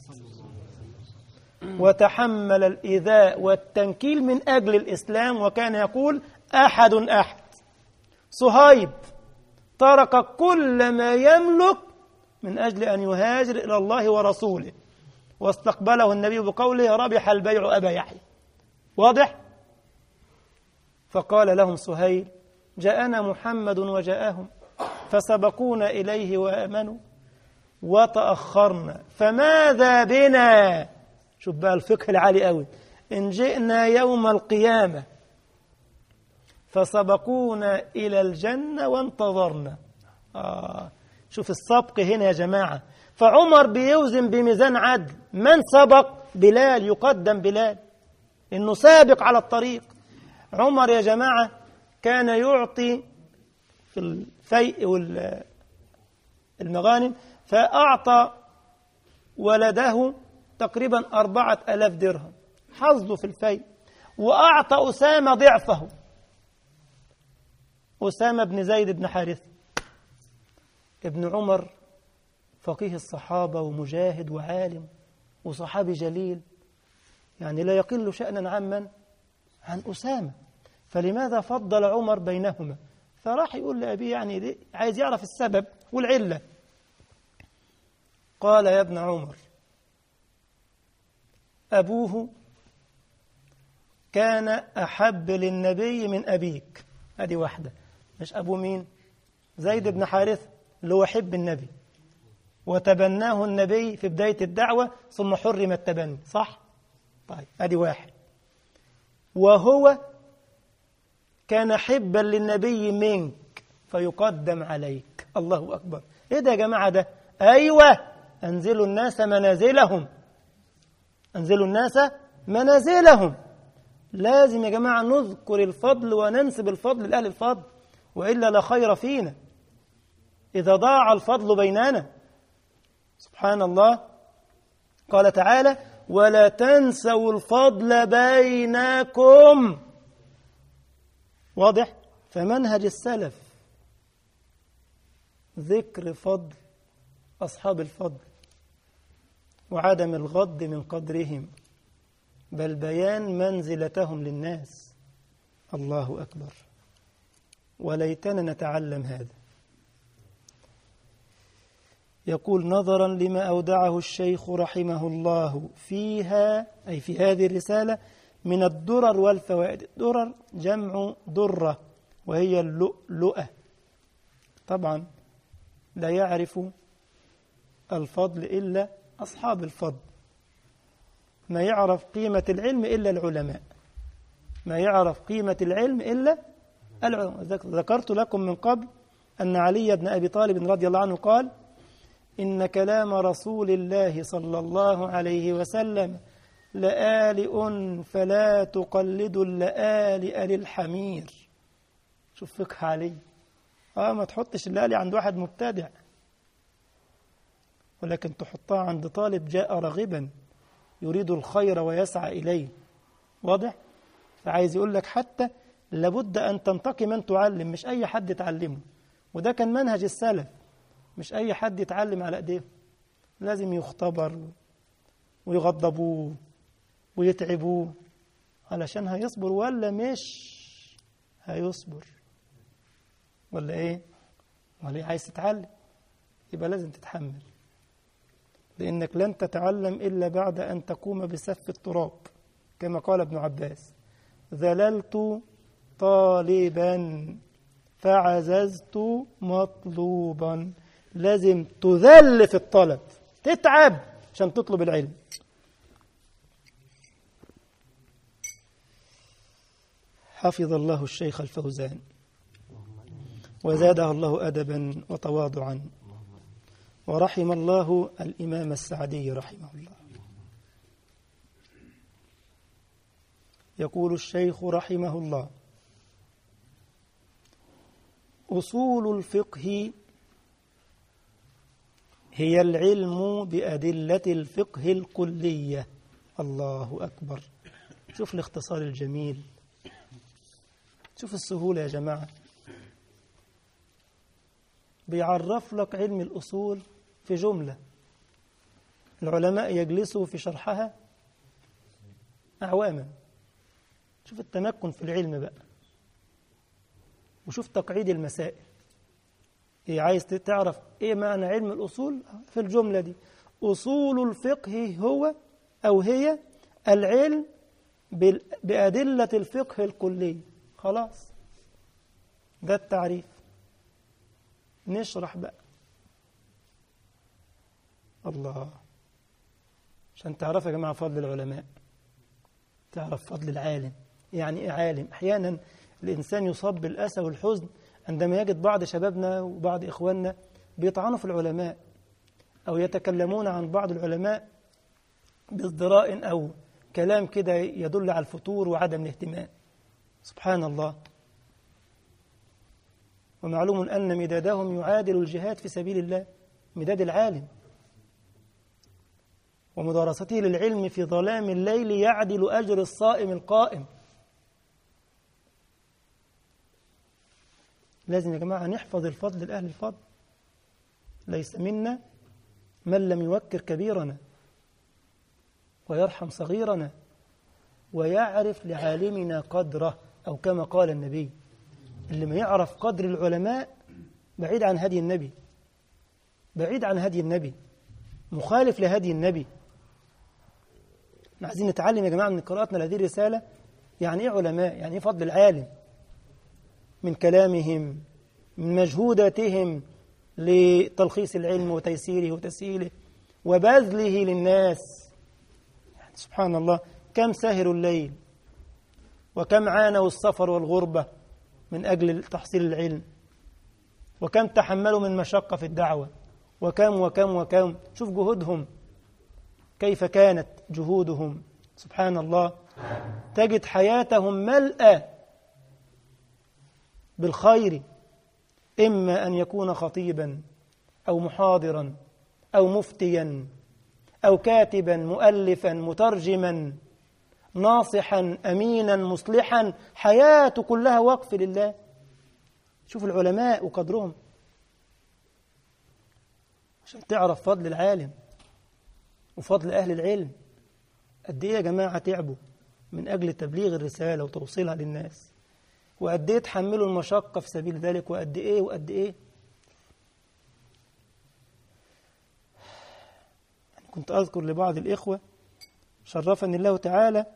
A: وتحمل الإيذاء والتنكيل من أجل الإسلام وكان يقول أحد أحد صهيب ترك كل ما يملك من أجل أن يهاجر إلى الله ورسوله واستقبله النبي بقوله ربح البيع أبا يحيى واضح؟ فقال لهم سهيل جاءنا محمد وجاءهم فسبقونا إليه وآمنوا وتأخرنا فماذا بنا شوف بقى الفقه العالي قوي إن جئنا يوم القيامة فسبقونا إلى الجنة وانتظرنا آه شوف السبق هنا يا جماعة فعمر بيوزن بميزان عدل من سبق بلال يقدم بلال إنه سابق على الطريق عمر يا جماعة كان يعطي في الفيء والمغانم فأعطى ولده تقريبا أربعة ألاف درهم حظه في الفيء وأعطى أسامة ضعفه أسامة بن زيد بن حارثة ابن عمر فقيه الصحابة ومجاهد وعالم وصحابي جليل يعني لا يقل شأنا عمن عن أسامة فلماذا فضل عمر بينهما فراح يقول لأبيه يعني عايز يعرف السبب والعلة قال يا ابن عمر أبوه كان أحب للنبي من أبيك هذه واحدة مش أبو مين زيد بن حارثة اللي هو حب النبي وتبناه النبي في بداية الدعوة ثم حرم التبني صح؟ طيب أدي واحد وهو كان حبا للنبي منك فيقدم عليك الله أكبر إيه ده يا جماعة ده أيوة أنزلوا الناس منازلهم أنزلوا الناس منازلهم لازم يا جماعة نذكر الفضل وننسب الفضل لأهل الفضل وإلا لا خير فينا إذا ضاع الفضل بيننا سبحان الله قال تعالى ولا تنسوا الفضل بينكم واضح فمنهج السلف ذكر فضل أصحاب الفضل وعدم الغض من قدرهم بل بيان منزلتهم للناس الله أكبر وليتنا نتعلم هذا يقول نظرا لما أودعه الشيخ رحمه الله فيها أي في هذه الرسالة من الدرر والفوائد الدرر جمع درة وهي اللؤلؤة طبعا لا يعرف الفضل إلا أصحاب الفضل ما يعرف قيمة العلم إلا العلماء ما يعرف قيمة العلم إلا العلماء ذكرت لكم من قبل أن علي بن أبي طالب رضي الله عنه قال إن كلام رسول الله صلى الله عليه وسلم لآلئ فلا تقلدوا اللآلئ للحمير شوف فقه علي اه ما تحطش اللآلئ عند واحد مبتدع ولكن تحطها عند طالب جاء راغبا يريد الخير ويسعى إليه واضح؟ فعايز يقول لك حتى لابد أن تنتقي من تعلم مش أي حد تعلمه وده كان منهج السلف مش أي حد يتعلم على أيديه لازم يختبر ويغضبوه ويتعبوه علشان هيصبر ولا مش هيصبر ولا ايه ولا إيه؟ عايز تتعلم يبقى لازم تتحمل لأنك لن تتعلم إلا بعد أن تقوم بسف التراب كما قال ابن عباس ذللت طالبا فعززت مطلوبا لازم تذل في الطلب تتعب عشان تطلب العلم حفظ الله الشيخ الفوزان وزاده الله أدبا وتواضعا ورحم الله الإمام السعدي رحمه الله يقول الشيخ رحمه الله أصول الفقه هي العلم بأدلة الفقه الكلية الله أكبر شوف الاختصار الجميل شوف السهولة يا جماعة بيعرف لك علم الأصول في جملة العلماء يجلسوا في شرحها أعواما شوف التمكن في العلم بقى وشوف تقعيد المسائل إيه عايز تعرف إيه معنى علم الأصول في الجملة دي أصول الفقه هو أو هي العلم بأدلة الفقه الكلي خلاص ده التعريف نشرح بقى الله عشان تعرف يا جماعة فضل العلماء تعرف فضل العالم يعني إيه عالم أحيانا الإنسان يصاب بالأسى والحزن عندما يجد بعض شبابنا وبعض إخواننا بيطعنوا في العلماء أو يتكلمون عن بعض العلماء بازدراء أو كلام كده يدل على الفتور وعدم الاهتمام سبحان الله ومعلوم أن مدادهم يعادل الجهاد في سبيل الله مداد العالم ومدارسته للعلم في ظلام الليل يعدل أجر الصائم القائم لازم يا جماعة نحفظ الفضل لأهل الفضل ليس منا من لم يوكر كبيرنا ويرحم صغيرنا ويعرف لعالمنا قدره أو كما قال النبي اللي ما يعرف قدر العلماء بعيد عن هدي النبي بعيد عن هدي النبي مخالف لهدي النبي عايزين نتعلم يا جماعة من قراءتنا لهذه الرسالة يعني إيه علماء يعني إيه فضل العالم من كلامهم من مجهوداتهم لتلخيص العلم وتيسيره وتسهيله وبذله للناس يعني سبحان الله كم سهروا الليل وكم عانوا السفر والغربة من أجل تحصيل العلم وكم تحملوا من مشقة في الدعوة وكم وكم وكم شوف جهودهم كيف كانت جهودهم سبحان الله تجد حياتهم ملأى بالخير إما أن يكون خطيبا أو محاضرا أو مفتيا أو كاتبا مؤلفا مترجما ناصحا أمينا مصلحا حياته كلها وقف لله شوف العلماء وقدرهم عشان تعرف فضل العالم وفضل أهل العلم قد إيه يا جماعة تعبوا من أجل تبليغ الرسالة وتوصيلها للناس وقد إيه تحملوا المشقة في سبيل ذلك وقد إيه وقد إيه يعني كنت أذكر لبعض الإخوة شرفني الله تعالى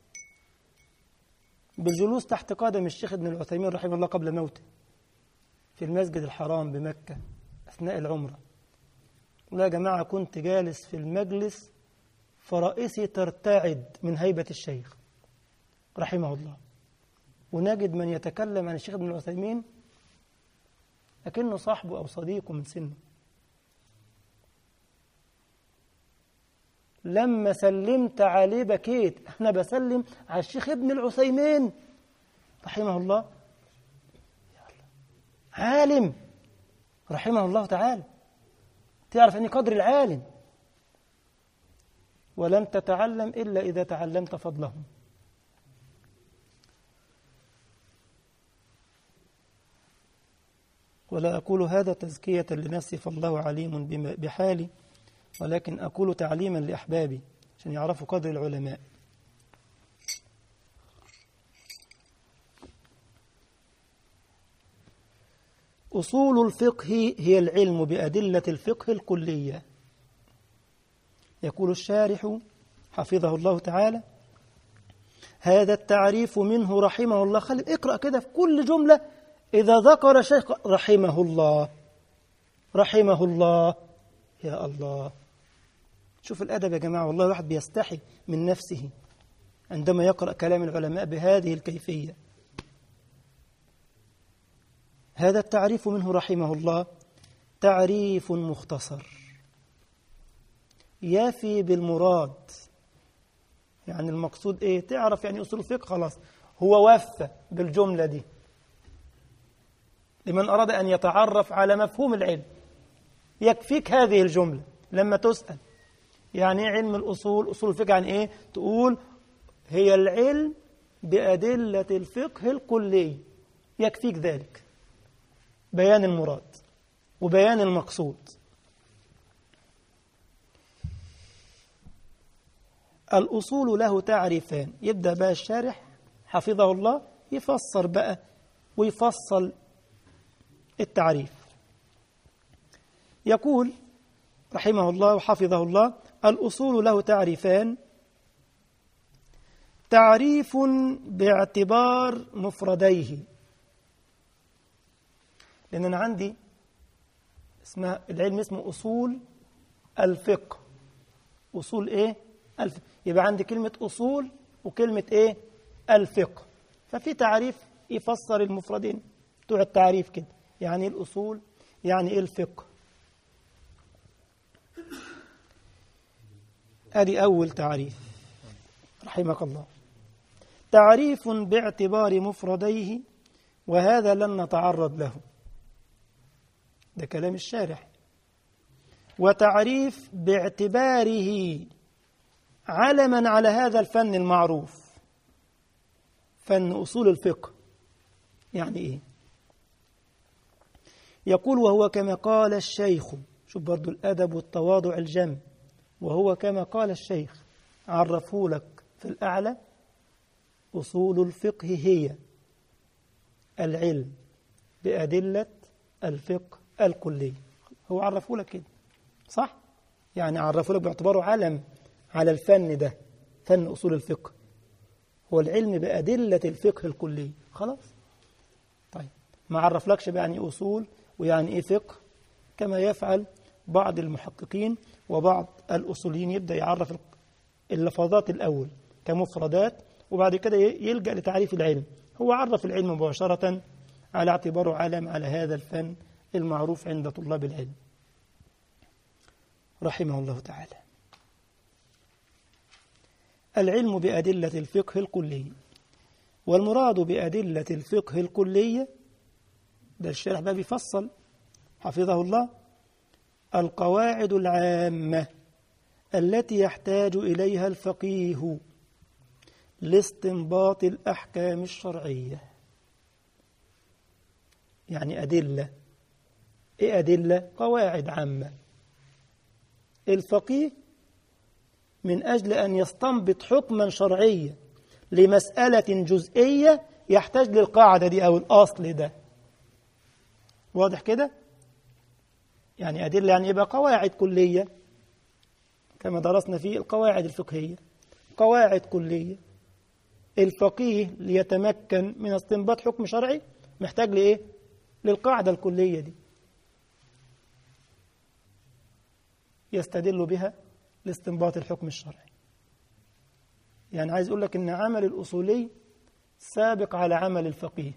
A: بالجلوس تحت قدم الشيخ ابن العثيمين رحمه الله قبل موته في المسجد الحرام بمكة أثناء العمرة ولا يا جماعة كنت جالس في المجلس فرئيسي ترتعد من هيبة الشيخ رحمه الله ونجد من يتكلم عن الشيخ ابن العثيمين لكنه صاحبه أو صديقه من سنه لما سلمت عليه بكيت أنا بسلم على الشيخ ابن العثيمين رحمه الله عالم رحمه الله تعالى تعرف أني قدر العالم ولن تتعلم إلا إذا تعلمت فضلهم ولا أقول هذا تزكية لنفسي فالله عليم بحالي ولكن أقول تعليما لأحبابي عشان يعرفوا قدر العلماء أصول الفقه هي العلم بأدلة الفقه الكلية يقول الشارح حفظه الله تعالى هذا التعريف منه رحمه الله خلي اقرأ كده في كل جملة إذا ذكر شيخ رحمه الله رحمه الله يا الله شوف الأدب يا جماعة والله الواحد بيستحي من نفسه عندما يقرأ كلام العلماء بهذه الكيفية هذا التعريف منه رحمه الله تعريف مختصر يافي بالمراد يعني المقصود ايه تعرف يعني اصول الفقه خلاص هو وفى بالجمله دي لمن اراد ان يتعرف على مفهوم العلم يكفيك هذه الجمله لما تسال يعني ايه علم الاصول اصول الفقه عن ايه تقول هي العلم بادله الفقه الكلي يكفيك ذلك بيان المراد وبيان المقصود الأصول له تعريفان يبدأ بقى الشارح حفظه الله يفسر بقى ويفصل التعريف يقول رحمه الله وحفظه الله الأصول له تعريفان تعريف باعتبار مفرديه لأن أنا عندي اسمها العلم اسمه أصول الفقه أصول إيه؟ الفقه يبقى عندي كلمة أصول وكلمة إيه؟ الفقه ففي تعريف يفسر المفردين بتوع التعريف كده يعني إيه الأصول يعني إيه الفقه أدي أول تعريف رحمك الله تعريف باعتبار مفرديه وهذا لن نتعرض له ده كلام الشارح وتعريف باعتباره علما على هذا الفن المعروف فن أصول الفقه يعني إيه يقول وهو كما قال الشيخ شوف برضو الأدب والتواضع الجم وهو كما قال الشيخ عرفه لك في الأعلى أصول الفقه هي العلم بأدلة الفقه الكلي هو عرفه لك كده صح؟ يعني عرفه لك باعتباره علم على الفن ده فن أصول الفقه هو العلم بأدلة الفقه الكلي خلاص طيب ما عرفلكش يعني أصول ويعني إيه فقه كما يفعل بعض المحققين وبعض الأصوليين يبدأ يعرف اللفظات الأول كمفردات وبعد كده يلجأ لتعريف العلم هو عرف العلم مباشرة على اعتباره علم على هذا الفن المعروف عند طلاب العلم رحمه الله تعالى العلم بأدلة الفقه الكلي والمراد بأدلة الفقه الكلية ده الشرح بقى بيفصل حفظه الله القواعد العامة التي يحتاج إليها الفقيه لاستنباط الأحكام الشرعية يعني أدلة إيه أدلة؟ قواعد عامة الفقيه من أجل أن يستنبط حكما شرعيا لمسألة جزئية يحتاج للقاعدة دي أو الأصل ده واضح كده؟ يعني أدلة يعني يبقى قواعد كلية كما درسنا في القواعد الفقهية قواعد كلية الفقيه ليتمكن من استنباط حكم شرعي محتاج لإيه؟ للقاعدة الكلية دي يستدل بها لاستنباط الحكم الشرعي يعني عايز أقول لك إن عمل الأصولي سابق على عمل الفقيه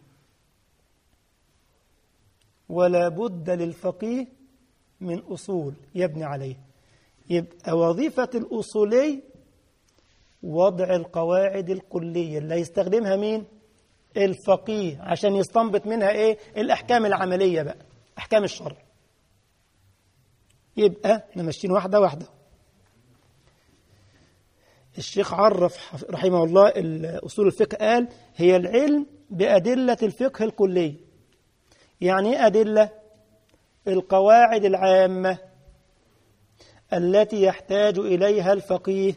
A: ولا بد للفقيه من أصول يبني عليه يبقى وظيفة الأصولي وضع القواعد الكلية اللي هيستخدمها مين؟ الفقيه عشان يستنبط منها إيه؟ الأحكام العملية بقى أحكام الشرع يبقى احنا ماشيين واحدة واحدة الشيخ عرف رحمه الله أصول الفقه قال هي العلم بأدلة الفقه الكلي يعني ايه أدلة القواعد العامة التي يحتاج إليها الفقيه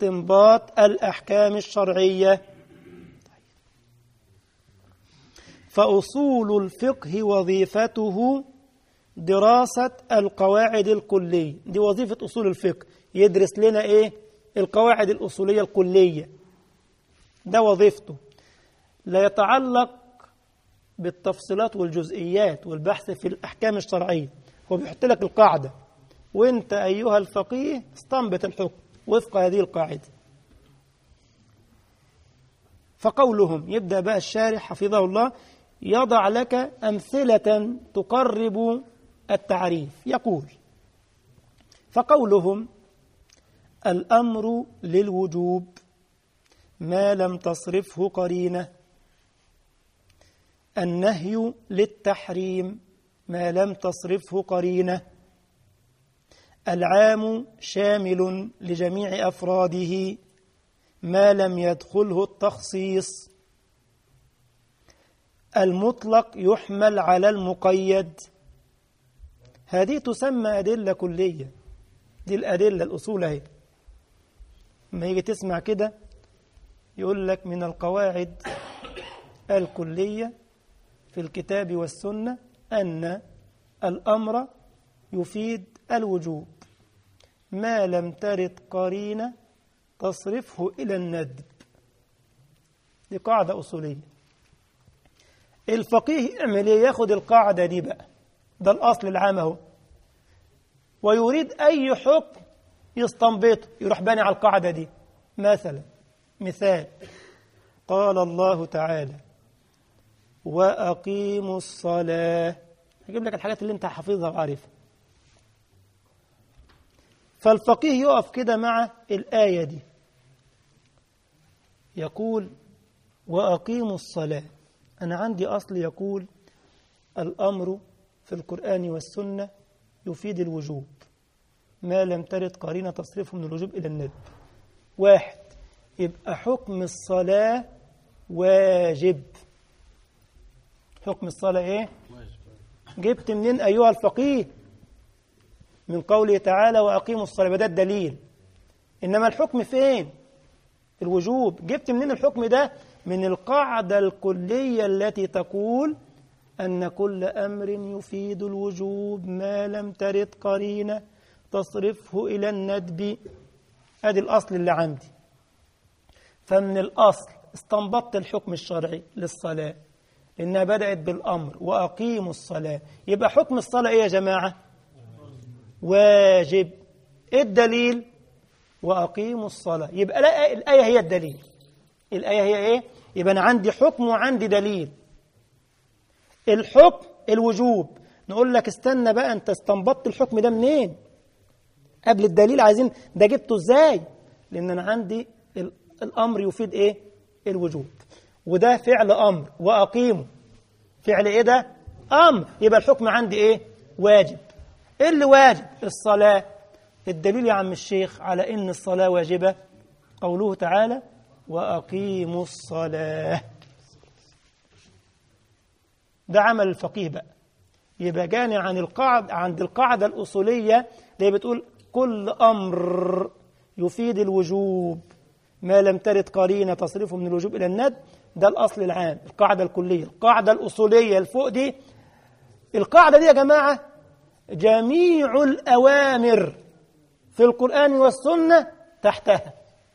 A: لاستنباط الأحكام الشرعية فأصول الفقه وظيفته دراسة القواعد الكلية دي وظيفة أصول الفقه يدرس لنا إيه القواعد الأصولية الكلية ده وظيفته لا يتعلق بالتفصيلات والجزئيات والبحث في الأحكام الشرعية هو بيحط لك القاعدة وانت أيها الفقيه استنبط الحكم وفق هذه القاعدة فقولهم يبدأ بقى الشارح حفظه الله يضع لك أمثلة تقرب التعريف يقول فقولهم الأمر للوجوب ما لم تصرفه قرينة النهي للتحريم ما لم تصرفه قرينة العام شامل لجميع أفراده ما لم يدخله التخصيص المطلق يحمل على المقيد هذه تسمى أدلة كلية دي الأدلة الأصول اهي لما يجي تسمع كده يقول لك من القواعد الكلية في الكتاب والسنة أن الأمر يفيد الوجوب ما لم ترد قرينة تصرفه إلى الندب دي قاعدة أصولية الفقيه يعمل ايه ياخد القاعدة دي بقى ده الأصل العام اهو ويريد أي حكم يستنبطه يروح باني على القاعدة دي مثلا مثال قال الله تعالى وأقيموا الصلاة هجيب لك الحاجات اللي انت حافظها وعارفها فالفقيه يقف كده مع الآية دي يقول وأقيموا الصلاة أنا عندي أصل يقول الأمر في القرآن والسنة يفيد الوجوب ما لم ترد قرينة تصرفه من الوجوب إلى الندب واحد يبقى حكم الصلاة واجب حكم الصلاة إيه؟ جبت منين أيها الفقيه من قوله تعالى وأقيموا الصلاة ده الدليل إنما الحكم فين الوجوب جبت منين الحكم ده من القاعدة الكلية التي تقول أن كل أمر يفيد الوجوب ما لم ترد قرينة تصرفه إلى الندب أدي الأصل اللي عندي فمن الأصل استنبطت الحكم الشرعي للصلاة إنها بدأت بالأمر وأقيموا الصلاة يبقى حكم الصلاة إيه يا جماعة واجب إيه الدليل وأقيموا الصلاة يبقى لا الآية هي الدليل الآية هي إيه يبقى أنا عندي حكم وعندي دليل الحكم الوجوب نقول لك استنى بقى أنت استنبطت الحكم ده منين قبل الدليل عايزين ده جبته إزاي لأن أنا عندي الأمر يفيد إيه الوجوب وده فعل أمر وأقيمه فعل إيه ده أمر يبقى الحكم عندي إيه واجب إيه اللي واجب الصلاة الدليل يا عم الشيخ على إن الصلاة واجبة قوله تعالى وأقيموا الصلاة ده عمل الفقيه بقى يبقى جاني عن القاعدة عند القاعدة الأصولية اللي بتقول كل أمر يفيد الوجوب ما لم ترد قرينة تصرفه من الوجوب إلى الند ده الأصل العام القاعدة الكلية القاعدة الأصولية الفوق دي القاعدة دي يا جماعة جميع الأوامر في القرآن والسنة تحتها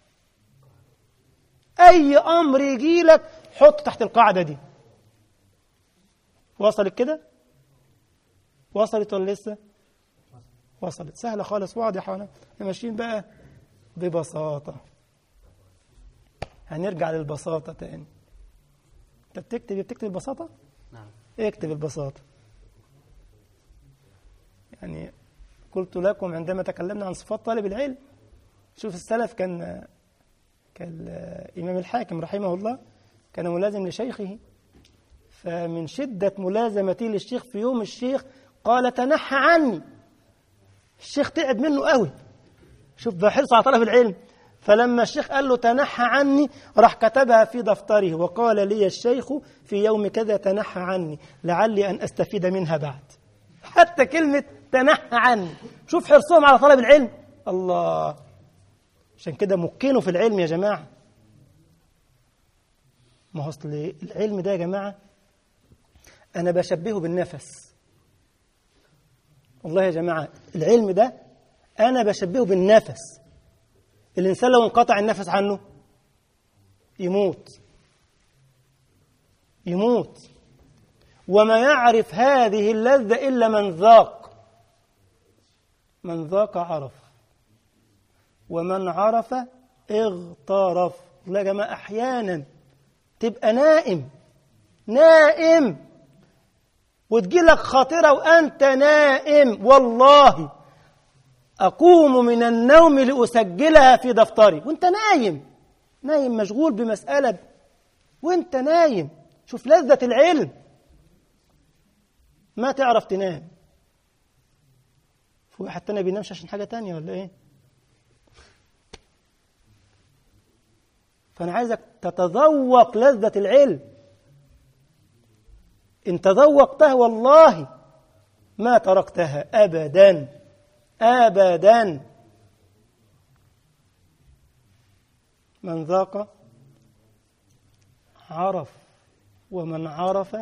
A: أي أمر يجي لك حط تحت القاعدة دي وصلت كده وصلت ولا لسه وصلت سهلة خالص واضحة احنا ماشيين بقى ببساطة هنرجع للبساطة تاني انت بتكتب بتكتب البساطة؟
B: نعم
A: اكتب البساطة يعني قلت لكم عندما تكلمنا عن صفات طالب العلم شوف السلف كان كالإمام الحاكم رحمه الله كان ملازم لشيخه فمن شدة ملازمتي للشيخ في يوم الشيخ قال تنحى عني الشيخ تعب منه قوي شوف بحرص على طلب العلم فلما الشيخ قال له تنحى عني راح كتبها في دفتره وقال لي الشيخ في يوم كذا تنحى عني لعلي أن أستفيد منها بعد حتى كلمة تنحى عني شوف حرصهم على طلب العلم الله عشان كده مكنوا في العلم يا جماعة ما هو أصل العلم ده يا جماعة أنا بشبهه بالنفس والله يا جماعة العلم ده أنا بشبهه بالنفس الإنسان لو انقطع النفس عنه يموت يموت وما يعرف هذه اللذة إلا من ذاق من ذاق عرف ومن عرف اغترف والله يا جماعة أحيانا تبقى نائم نائم وتجيلك خاطرة وأنت نائم والله أقوم من النوم لأسجلها في دفتري وأنت نايم نايم مشغول بمسألة وأنت نايم شوف لذة العلم ما تعرف تنام في واحد تاني بينامش عشان حاجة تانية ولا إيه فأنا عايزك تتذوق لذة العلم إن تذوقتها والله ما تركتها أبدا أبدا من ذاق عرف ومن عرف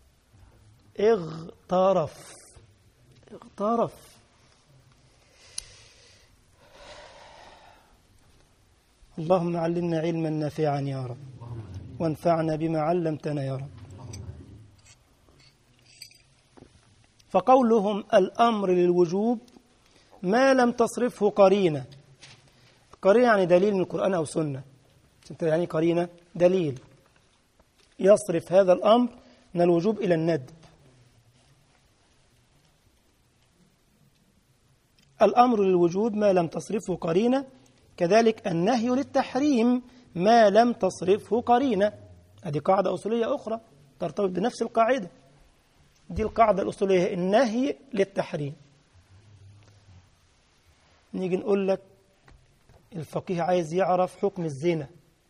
A: اغترف اغترف اللهم علمنا علما نافعا يا رب وانفعنا بما علمتنا يا رب فقولهم الأمر للوجوب ما لم تصرفه قرينة قرينة يعني دليل من القرآن أو سنة يعني قرينة دليل يصرف هذا الأمر من الوجوب إلى الندب الأمر للوجوب ما لم تصرفه قرينة كذلك النهي للتحريم ما لم تصرفه قرينة هذه قاعدة أصولية أخرى ترتبط بنفس القاعدة دي القاعدة الأصولية النهي للتحريم نيجي نقول لك الفقيه عايز يعرف حكم الزنا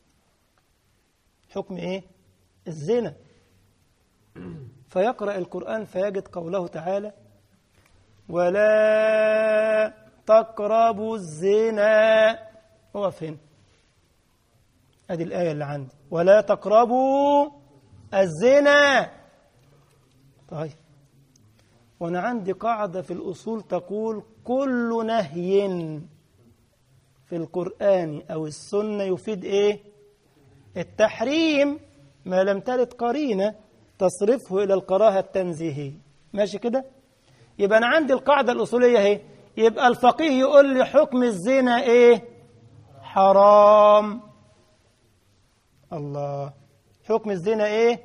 A: حكم ايه الزنا فيقرأ القرآن فيجد قوله تعالى ولا تقربوا الزنا هو فين ادي الآية اللي عندي ولا تقربوا الزنا طيب وانا عندي قاعدة في الأصول تقول كل نهي في القرآن أو السنة يفيد إيه التحريم ما لم ترد قرينة تصرفه إلى الكراهة التنزيهية ماشي كده يبقى أنا عندي القاعدة الأصولية اهي يبقى الفقيه يقول لي حكم الزنا إيه حرام الله حكم الزنا إيه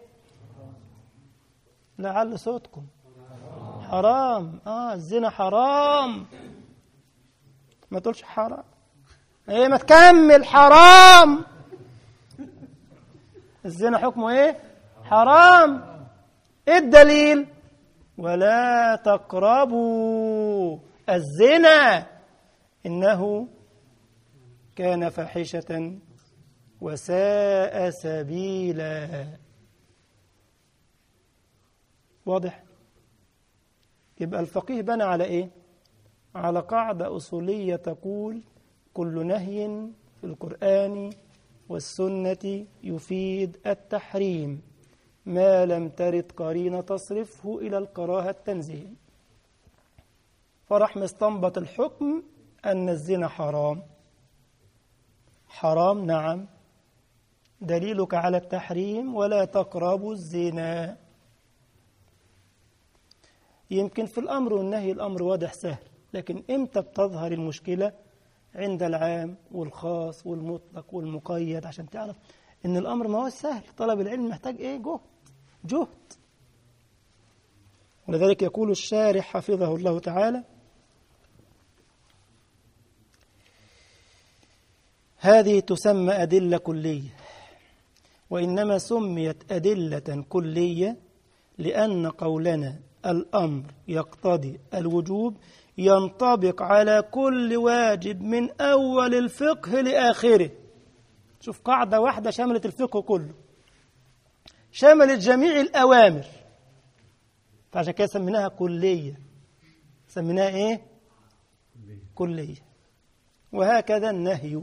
A: لعل صوتكم حرام اه الزنا حرام ما تقولش حرام ايه ما تكمل حرام الزنا حكمه ايه حرام ايه الدليل ولا تقربوا الزنا انه كان فاحشه وساء سبيلا واضح يبقى الفقيه بنى على ايه على قاعده اصوليه تقول كل نهي في القران والسنه يفيد التحريم ما لم ترد قرينه تصرفه الى الكراهه التنزيه فراح مستنبط الحكم ان الزنا حرام حرام نعم دليلك على التحريم ولا تقربوا الزنا يمكن في الأمر والنهي الأمر واضح سهل لكن إمتى بتظهر المشكلة عند العام والخاص والمطلق والمقيد عشان تعرف إن الأمر ما هو سهل طلب العلم محتاج إيه جهد جهد ولذلك يقول الشارح حفظه الله تعالى هذه تسمى أدلة كلية وإنما سميت أدلة كلية لأن قولنا الأمر يقتضي الوجوب ينطبق على كل واجب من أول الفقه لآخره شوف قاعدة واحدة شملت الفقه كله شملت جميع الأوامر فعشان كده سميناها كلية سميناها إيه؟ كلية وهكذا النهي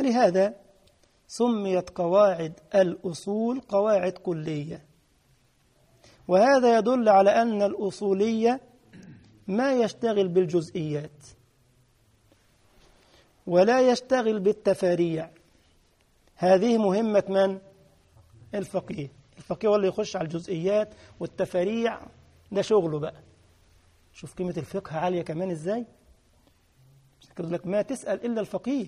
A: فلهذا سميت قواعد الأصول قواعد كلية وهذا يدل على أن الأصولية ما يشتغل بالجزئيات ولا يشتغل بالتفاريع هذه مهمة من؟ الفقيه الفقيه هو اللي يخش على الجزئيات والتفاريع ده شغله بقى شوف قيمة الفقه عالية كمان ازاي يقول لك ما تسأل إلا الفقيه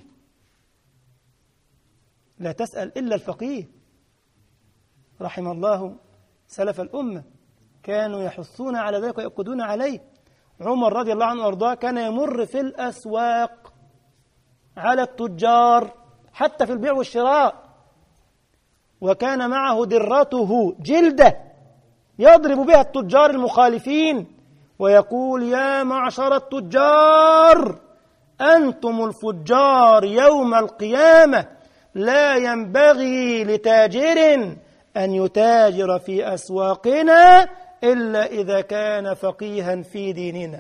A: لا تسأل إلا الفقيه رحم الله سلف الأمة كانوا يحثون على ذلك ويأكدون عليه عمر رضي الله عنه وارضاه كان يمر في الأسواق على التجار حتى في البيع والشراء وكان معه درته جلدة يضرب بها التجار المخالفين ويقول يا معشر التجار أنتم الفجار يوم القيامة لا ينبغي لتاجر أن يتاجر في أسواقنا إلا إذا كان فقيها في ديننا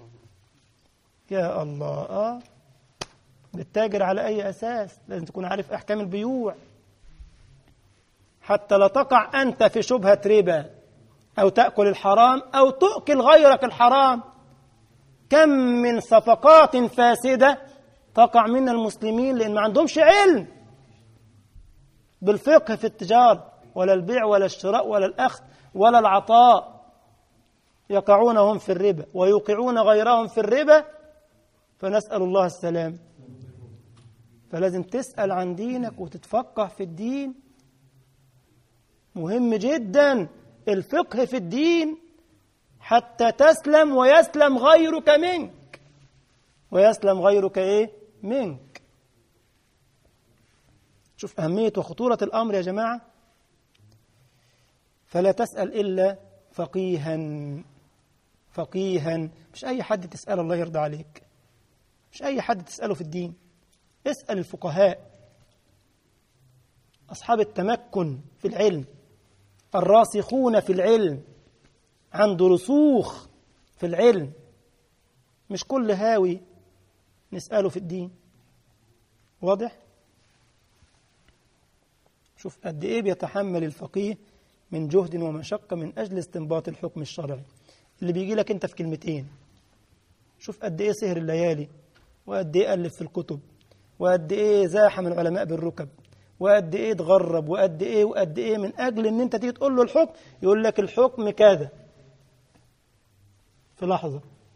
A: يا الله آه بتتاجر على أي أساس لازم تكون عارف أحكام البيوع حتى لا تقع أنت في شبهة ربا أو تأكل الحرام أو تؤكل غيرك الحرام كم من صفقات فاسدة تقع من المسلمين لأن ما عندهمش علم بالفقه في التجارة ولا البيع ولا الشراء ولا الأخذ ولا العطاء يقعون هم في الربا ويوقعون غيرهم في الربا فنسأل الله السلام فلازم تسأل عن دينك وتتفقه في الدين مهم جدا الفقه في الدين حتى تسلم ويسلم غيرك منك ويسلم غيرك ايه منك شوف أهمية وخطورة الأمر يا جماعة فلا تسأل إلا فقيها فقيها مش أي حد تسأل الله يرضى عليك مش أي حد تسأله في الدين اسأل الفقهاء أصحاب التمكن في العلم الراسخون في العلم عنده رسوخ في العلم مش كل هاوي نسأله في الدين واضح؟ شوف قد إيه بيتحمل الفقيه من جهد ومشقة من أجل استنباط الحكم الشرعي اللي بيجي لك أنت في كلمتين شوف قد إيه سهر الليالي وقد إيه ألف في الكتب وقد إيه زاحم العلماء بالركب وقد إيه اتغرب وقد إيه وقد إيه من أجل إن أنت تيجي تقول له الحكم يقول لك الحكم كذا في لحظة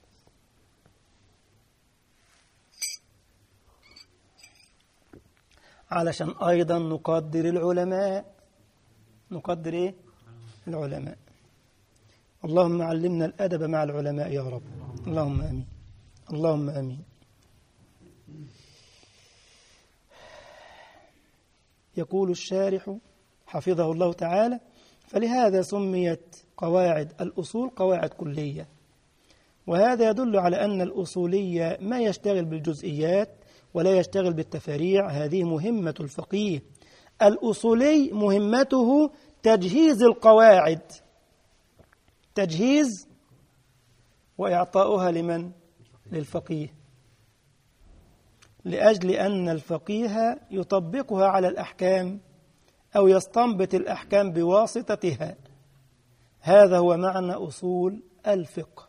A: علشان أيضا نقدر العلماء نقدر إيه؟ العلماء اللهم علمنا الأدب مع العلماء يا رب اللهم آمين اللهم آمين يقول الشارح حفظه الله تعالى فلهذا سميت قواعد الأصول قواعد كلية وهذا يدل على أن الأصولية ما يشتغل بالجزئيات ولا يشتغل بالتفاريع هذه مهمة الفقيه الأصولي مهمته تجهيز القواعد تجهيز وإعطاؤها لمن؟ للفقيه لأجل أن الفقيه يطبقها على الأحكام أو يستنبط الأحكام بواسطتها هذا هو معنى أصول الفقه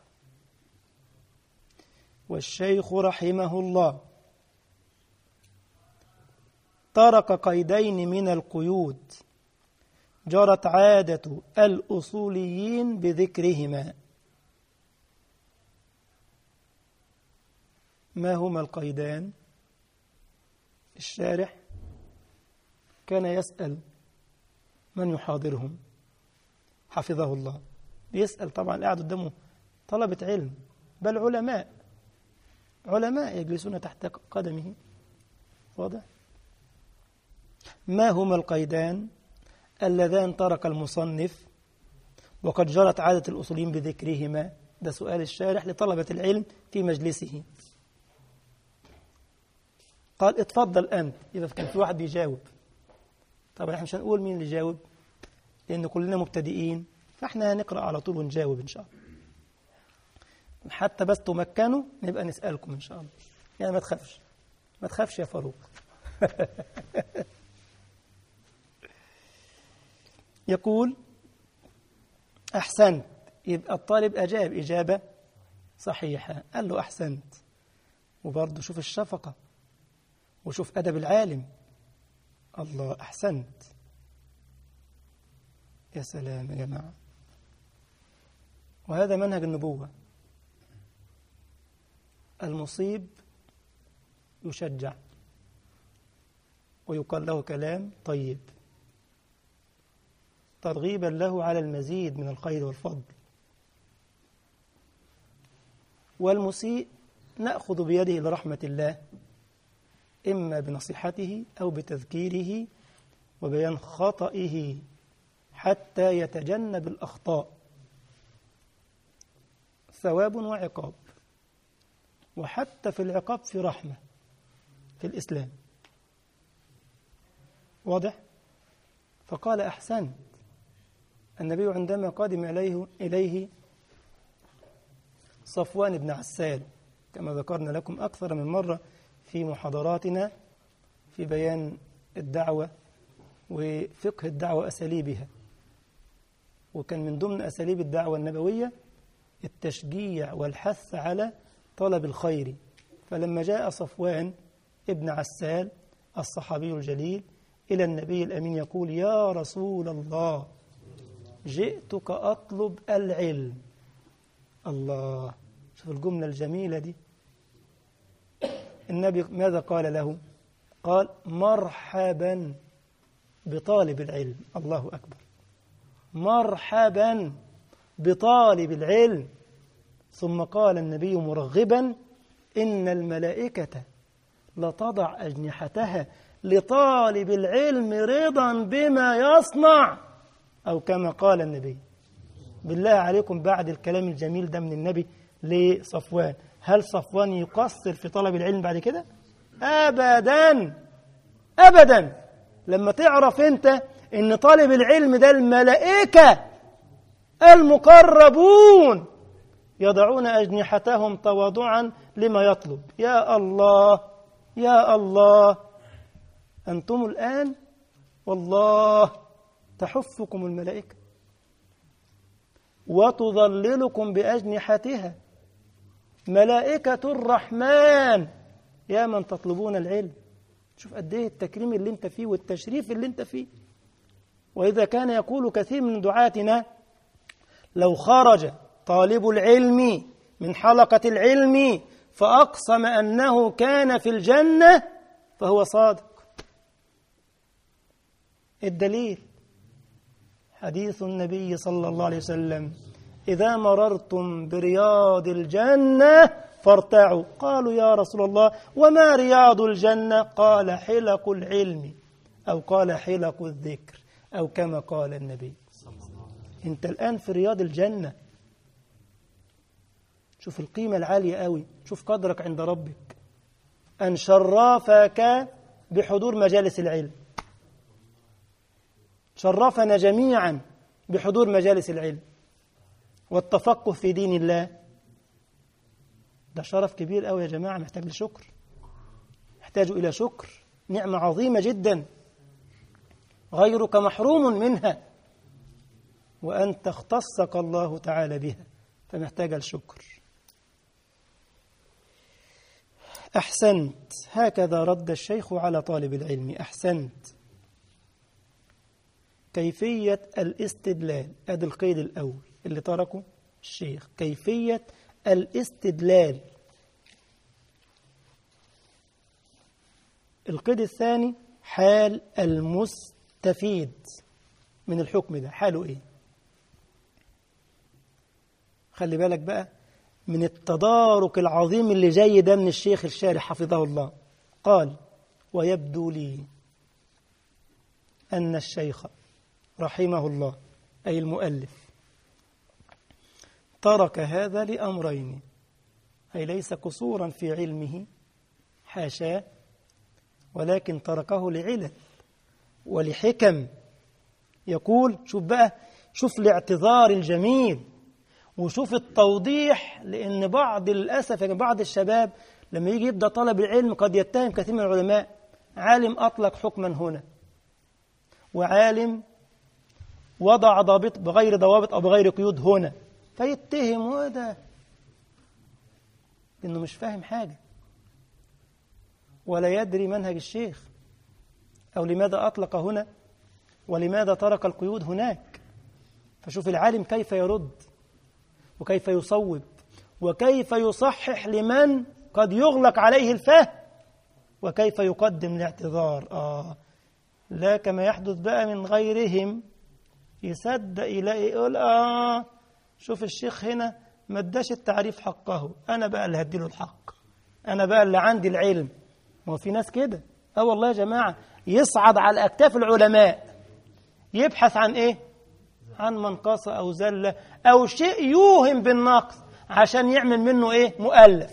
A: والشيخ رحمه الله طرق قيدين من القيود جرت عادة الأصوليين بذكرهما ما هما القيدان الشارح كان يسأل من يحاضرهم حفظه الله بيسأل طبعا قاعد قدامه طلبة علم بل علماء علماء يجلسون تحت قدمه واضح ما هما القيدان اللذان ترك المصنف وقد جرت عادة الأصوليين بذكرهما ده سؤال الشارح لطلبة العلم في مجلسه قال اتفضل أنت إذا كان في واحد بيجاوب طبعا احنا مش هنقول مين اللي جاوب لأن كلنا مبتدئين فاحنا هنقرأ على طول ونجاوب إن شاء الله حتى بس تمكنوا نبقى نسألكم إن شاء الله يعني ما تخافش ما تخافش يا فاروق يقول أحسنت يبقى الطالب أجاب إجابة صحيحة قال له أحسنت وبرضه شوف الشفقة وشوف أدب العالم الله أحسنت يا سلام يا جماعة وهذا منهج النبوة المصيب يشجع ويقال له كلام طيب ترغيبا له على المزيد من الخير والفضل والمسيء نأخذ بيده إلى رحمة الله إما بنصيحته أو بتذكيره وبيان خطئه حتى يتجنب الأخطاء ثواب وعقاب وحتى في العقاب في رحمة في الإسلام واضح؟ فقال أحسنت النبي عندما قدم إليه, إليه صفوان بن عسال كما ذكرنا لكم أكثر من مرة في محاضراتنا في بيان الدعوة وفقه الدعوة وأساليبها وكان من ضمن أساليب الدعوة النبوية التشجيع والحث على طلب الخير فلما جاء صفوان ابن عسال الصحابي الجليل إلى النبي الأمين يقول يا رسول الله جئتك أطلب العلم الله شوف الجملة الجميلة دي النبي ماذا قال له قال مرحبا بطالب العلم الله أكبر مرحبا بطالب العلم ثم قال النبي مرغبا إن الملائكة لتضع أجنحتها لطالب العلم رضا بما يصنع أو كما قال النبي بالله عليكم بعد الكلام الجميل ده من النبي لصفوان هل صفوان يقصر في طلب العلم بعد كده أبدا أبدا لما تعرف أنت أن طالب العلم ده الملائكة المقربون يضعون أجنحتهم تواضعا لما يطلب يا الله يا الله أنتم الآن والله تحفكم الملائكة وتظللكم بأجنحتها ملائكة الرحمن يا من تطلبون العلم شوف قد ايه التكريم اللي انت فيه والتشريف اللي انت فيه وإذا كان يقول كثير من دعاتنا لو خرج طالب العلم من حلقة العلم فأقسم أنه كان في الجنة فهو صادق الدليل حديث النبي صلى الله عليه وسلم إذا مررتم برياض الجنة فارتعوا قالوا يا رسول الله وما رياض الجنة قال حلق العلم أو قال حلق الذكر أو كما قال النبي أنت الآن في رياض الجنة شوف القيمة العالية قوي شوف قدرك عند ربك أن شرفك بحضور مجالس العلم شرفنا جميعا بحضور مجالس العلم والتفقه في دين الله ده شرف كبير قوي يا جماعة محتاج لشكر يحتاج إلى شكر نعمة عظيمة جدا غيرك محروم منها وأنت اختصك الله تعالى بها فمحتاج الشكر أحسنت هكذا رد الشيخ على طالب العلم أحسنت كيفية الاستدلال هذا القيد الأول اللي تركه الشيخ كيفية الاستدلال القيد الثاني حال المستفيد من الحكم ده حاله ايه خلي بالك بقى من التدارك العظيم اللي جاي ده من الشيخ الشارح حفظه الله قال ويبدو لي أن الشيخ رحمه الله أي المؤلف ترك هذا لأمرين أي ليس قصورا في علمه حاشاه ولكن تركه لعلل ولحكم يقول شوف بقى شوف الاعتذار الجميل وشوف التوضيح لأن بعض للأسف بعض الشباب لما يجي يبدأ طلب العلم قد يتهم كثير من العلماء عالم أطلق حكما هنا وعالم وضع ضابط بغير ضوابط أو بغير قيود هنا فيتهم وده إنه مش فاهم حاجة ولا يدري منهج الشيخ أو لماذا أطلق هنا ولماذا ترك القيود هناك فشوف العالم كيف يرد وكيف يصوب وكيف يصحح لمن قد يغلق عليه الفهم وكيف يقدم الاعتذار آه لا كما يحدث بقى من غيرهم يصدق يلاقي يقول آه شوف الشيخ هنا ما اداش التعريف حقه أنا بقى اللي هديله الحق أنا بقى اللي عندي العلم ما هو في ناس كده اه والله يا جماعة يصعد على أكتاف العلماء يبحث عن إيه عن منقصة أو زلة أو شيء يوهم بالنقص عشان يعمل منه إيه مؤلف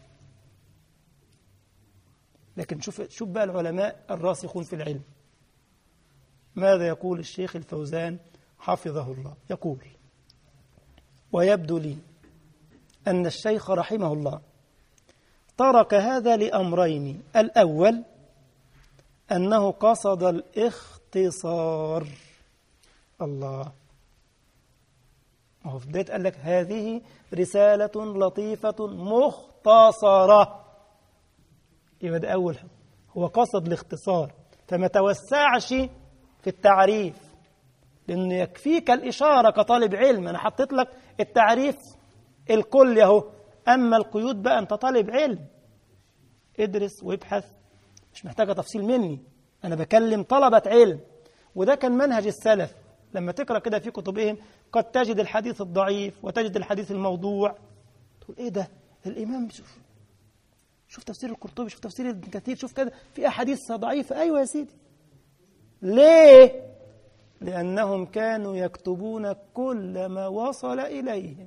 A: لكن شوف شوف بقى العلماء الراسخون في العلم ماذا يقول الشيخ الفوزان حفظه الله يقول ويبدو لي أن الشيخ رحمه الله ترك هذا لأمرين الأول أنه قصد الاختصار الله وهو في بداية قال لك هذه رسالة لطيفة مختصرة يبقى ده أول هو قصد الاختصار فما توسعش في التعريف لأن يكفيك الإشارة كطالب علم أنا حطيت لك التعريف الكل اهو أما القيود بقى أنت طالب علم ادرس وابحث مش محتاجة تفصيل مني أنا بكلم طلبة علم وده كان منهج السلف لما تقرأ كده في كتبهم قد تجد الحديث الضعيف وتجد الحديث الموضوع تقول إيه ده الإمام شوف شوف تفسير القرطبي شوف تفسير ابن كثير شوف كده في أحاديث ضعيفة أيوة يا سيدي ليه؟ لأنهم كانوا يكتبون كل ما وصل إليهم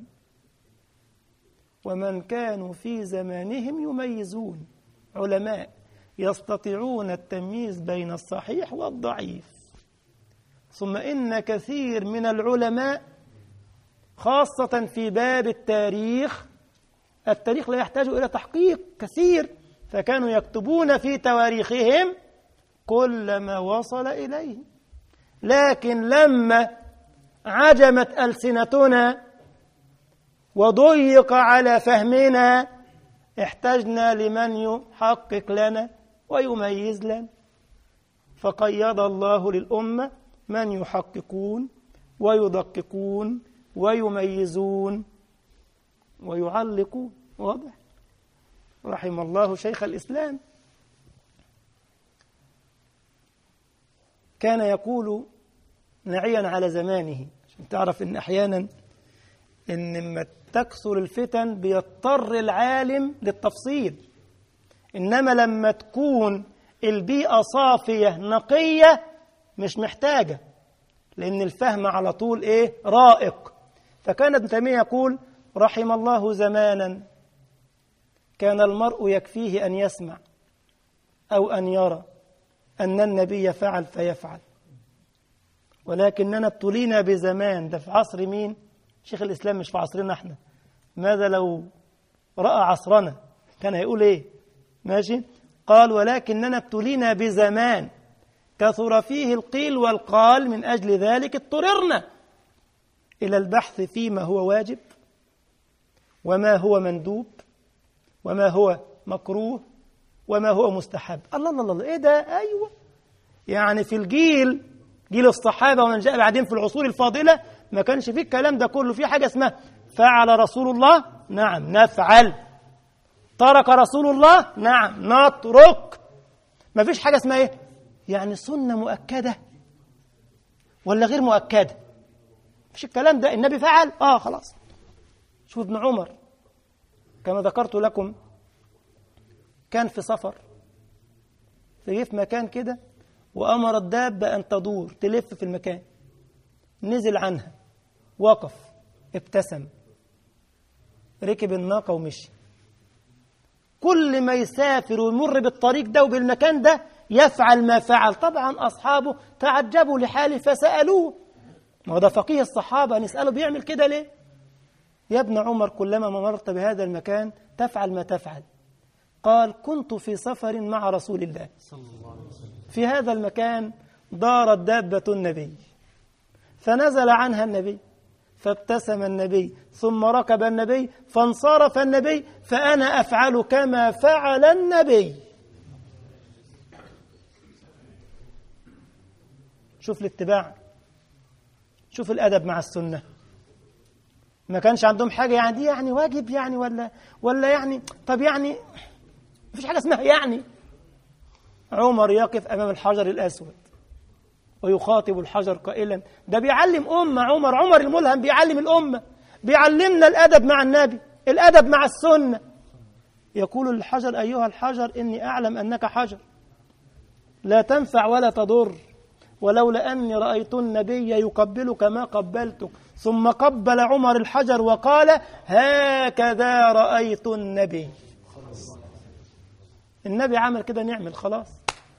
A: ومن كانوا في زمانهم يميزون علماء يستطيعون التمييز بين الصحيح والضعيف ثم إن كثير من العلماء خاصة في باب التاريخ التاريخ لا يحتاج إلى تحقيق كثير فكانوا يكتبون في تواريخهم كل ما وصل إليه لكن لما عجمت ألسنتنا وضيق على فهمنا احتجنا لمن يحقق لنا ويميز لنا فقيض الله للأمة من يحققون ويدققون ويميزون ويعلقون واضح رحم الله شيخ الإسلام كان يقول نعيا على زمانه عشان تعرف ان احيانا ان لما تكثر الفتن بيضطر العالم للتفصيل انما لما تكون البيئه صافيه نقيه مش محتاجه لان الفهم على طول ايه رائق فكان ابن تيميه يقول رحم الله زمانا كان المرء يكفيه ان يسمع او ان يرى أن النبي فعل فيفعل ولكننا ابتلينا بزمان ده في عصر مين شيخ الإسلام مش في عصرنا احنا ماذا لو رأى عصرنا كان هيقول ايه ماشي قال ولكننا ابتلينا بزمان كثر فيه القيل والقال من أجل ذلك اضطررنا إلى البحث فيما هو واجب وما هو مندوب وما هو مكروه وما هو مستحب الله الله الله ايه ده ايوه يعني في الجيل جيل الصحابه ومن جاء بعدين في العصور الفاضله ما كانش فيه الكلام ده كله في حاجه اسمها فعل رسول الله نعم نفعل ترك رسول الله نعم نترك ما فيش حاجه اسمها ايه يعني سنه مؤكده ولا غير مؤكده مش الكلام ده النبي فعل اه خلاص شوف ابن عمر كما ذكرت لكم كان في سفر فجه في مكان كده وأمر الدابة أن تدور تلف في المكان نزل عنها وقف ابتسم ركب الناقة ومشي كل ما يسافر ويمر بالطريق ده وبالمكان ده يفعل ما فعل طبعا أصحابه تعجبوا لحاله فسألوه ما هو ده فقيه الصحابة نسأله بيعمل كده ليه يا ابن عمر كلما مررت بهذا المكان تفعل ما تفعل قال كنت في سفر مع رسول الله في هذا المكان دارت دابة النبي فنزل عنها النبي فابتسم النبي ثم ركب النبي فانصرف النبي فأنا أفعل كما فعل النبي شوف الاتباع شوف الأدب مع السنة ما كانش عندهم حاجة يعني دي يعني واجب يعني ولا ولا يعني طب يعني مفيش حاجة اسمها يعني عمر يقف أمام الحجر الأسود ويخاطب الحجر قائلا ده بيعلم أمة عمر عمر الملهم بيعلم الأمة بيعلمنا الأدب مع النبي الأدب مع السنة يقول الحجر أيها الحجر إني أعلم أنك حجر لا تنفع ولا تضر ولولا أني رأيت النبي يقبلك ما قبلتك ثم قبل عمر الحجر وقال هكذا رأيت النبي النبي عمل كده نعمل خلاص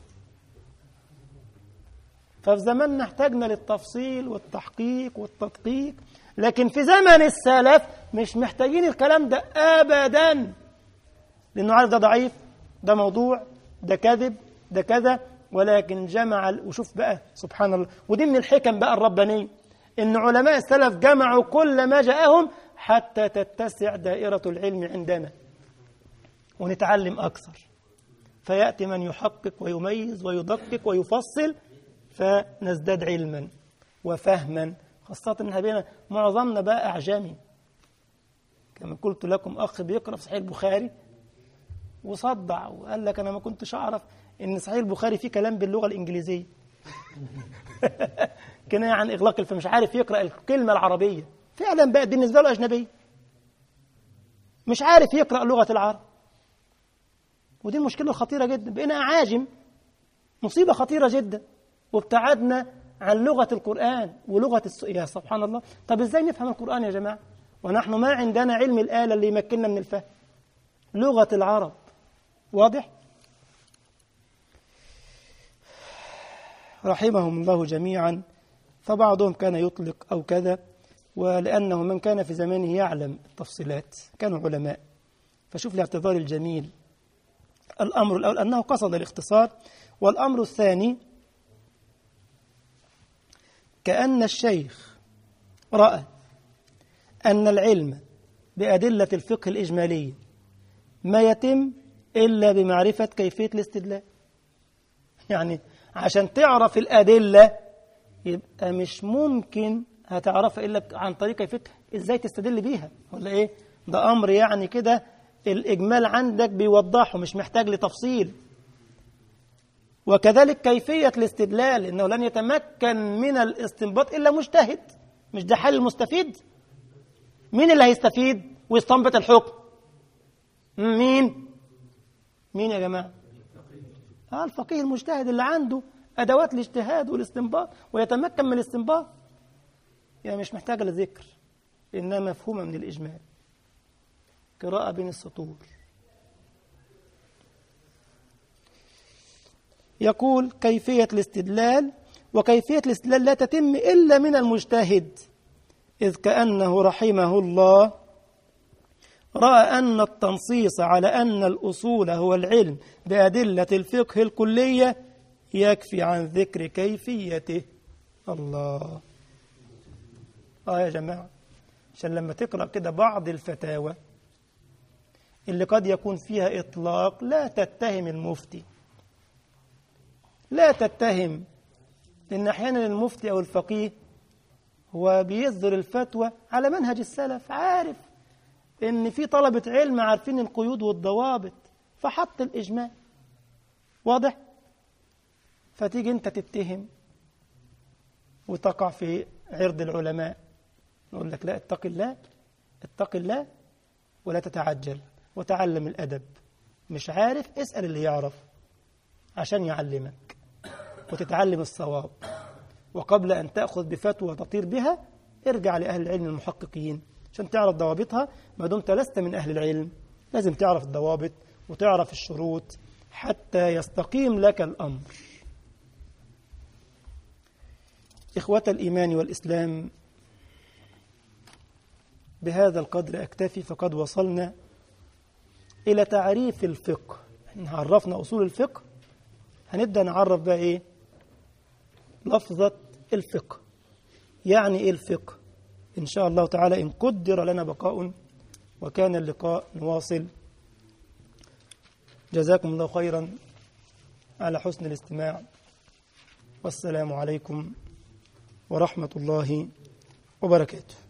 A: ففي زماننا احتاجنا للتفصيل والتحقيق والتدقيق لكن في زمن السلف مش محتاجين الكلام ده ابدا لانه عارف ده ضعيف ده موضوع ده كذب ده كذا ولكن جمع وشوف بقى سبحان الله ودي من الحكم بقى الربانيه ان علماء السلف جمعوا كل ما جاءهم حتى تتسع دائره العلم عندنا ونتعلم اكثر فياتي من يحقق ويميز ويدقق ويفصل فنزداد علما وفهما خاصة ان هبينا معظمنا بقى أعجمي كما قلت لكم أخ بيقرأ في صحيح البخاري وصدع وقال لك أنا ما كنتش أعرف إن صحيح البخاري فيه كلام باللغة الإنجليزية كناية عن إغلاق الفم مش عارف يقرأ الكلمة العربية فعلا بقى دي بالنسبة له أجنبية مش عارف يقرأ لغة العرب ودي المشكلة الخطيرة جدا بقينا أعاجم مصيبة خطيرة جدا وابتعدنا عن لغة القرآن ولغة الس... يا سبحان الله طب ازاي نفهم القرآن يا جماعة ونحن ما عندنا علم الآلة اللي يمكننا من الفهم لغة العرب واضح رحمهم الله جميعا فبعضهم كان يطلق أو كذا ولأنه من كان في زمانه يعلم التفصيلات كانوا علماء فشوف الاعتذار الجميل الأمر الأول أنه قصد الاختصار والأمر الثاني كأن الشيخ رأى أن العلم بأدلة الفقه الإجمالية ما يتم إلا بمعرفة كيفية الاستدلال يعني عشان تعرف الأدلة يبقى مش ممكن هتعرفها إلا عن طريق كيفية إزاي تستدل بيها ولا إيه ده أمر يعني كده الإجمال عندك بيوضحه مش محتاج لتفصيل وكذلك كيفية الاستدلال إنه لن يتمكن من الاستنباط إلا مجتهد مش ده حل المستفيد مين اللي هيستفيد ويستنبط الحكم مين مين يا جماعة آه الفقيه المجتهد اللي عنده أدوات الاجتهاد والاستنباط ويتمكن من الاستنباط يعني مش محتاجة لذكر إنها مفهومة من الإجمال قراءة بين السطور يقول كيفية الاستدلال وكيفية الاستدلال لا تتم إلا من المجتهد إذ كأنه رحمه الله رأى أن التنصيص على أن الأصول هو العلم بأدلة الفقه الكلية يكفي عن ذكر كيفيته الله آه يا جماعة عشان لما تقرأ كده بعض الفتاوى اللي قد يكون فيها إطلاق لا تتهم المفتي لا تتهم لأن أحيانا المفتي أو الفقيه هو بيصدر الفتوى على منهج السلف عارف إن في طلبة علم عارفين القيود والضوابط فحط الإجماع واضح فتيجي أنت تتهم وتقع في عرض العلماء نقول لك لا اتق الله اتق الله ولا تتعجل وتعلم الأدب مش عارف اسأل اللي يعرف عشان يعلمك وتتعلم الصواب وقبل أن تأخذ بفتوى تطير بها ارجع لأهل العلم المحققين عشان تعرف ضوابطها ما دمت لست من أهل العلم لازم تعرف الضوابط وتعرف الشروط حتى يستقيم لك الأمر إخوة الإيمان والإسلام بهذا القدر أكتفي فقد وصلنا إلى تعريف الفقه يعني عرفنا أصول الفقه هنبدأ نعرف بقى إيه لفظة الفقه يعني إيه الفقه إن شاء الله تعالى إن قدر لنا بقاء وكان اللقاء نواصل جزاكم الله خيرا على حسن الاستماع والسلام عليكم ورحمة الله وبركاته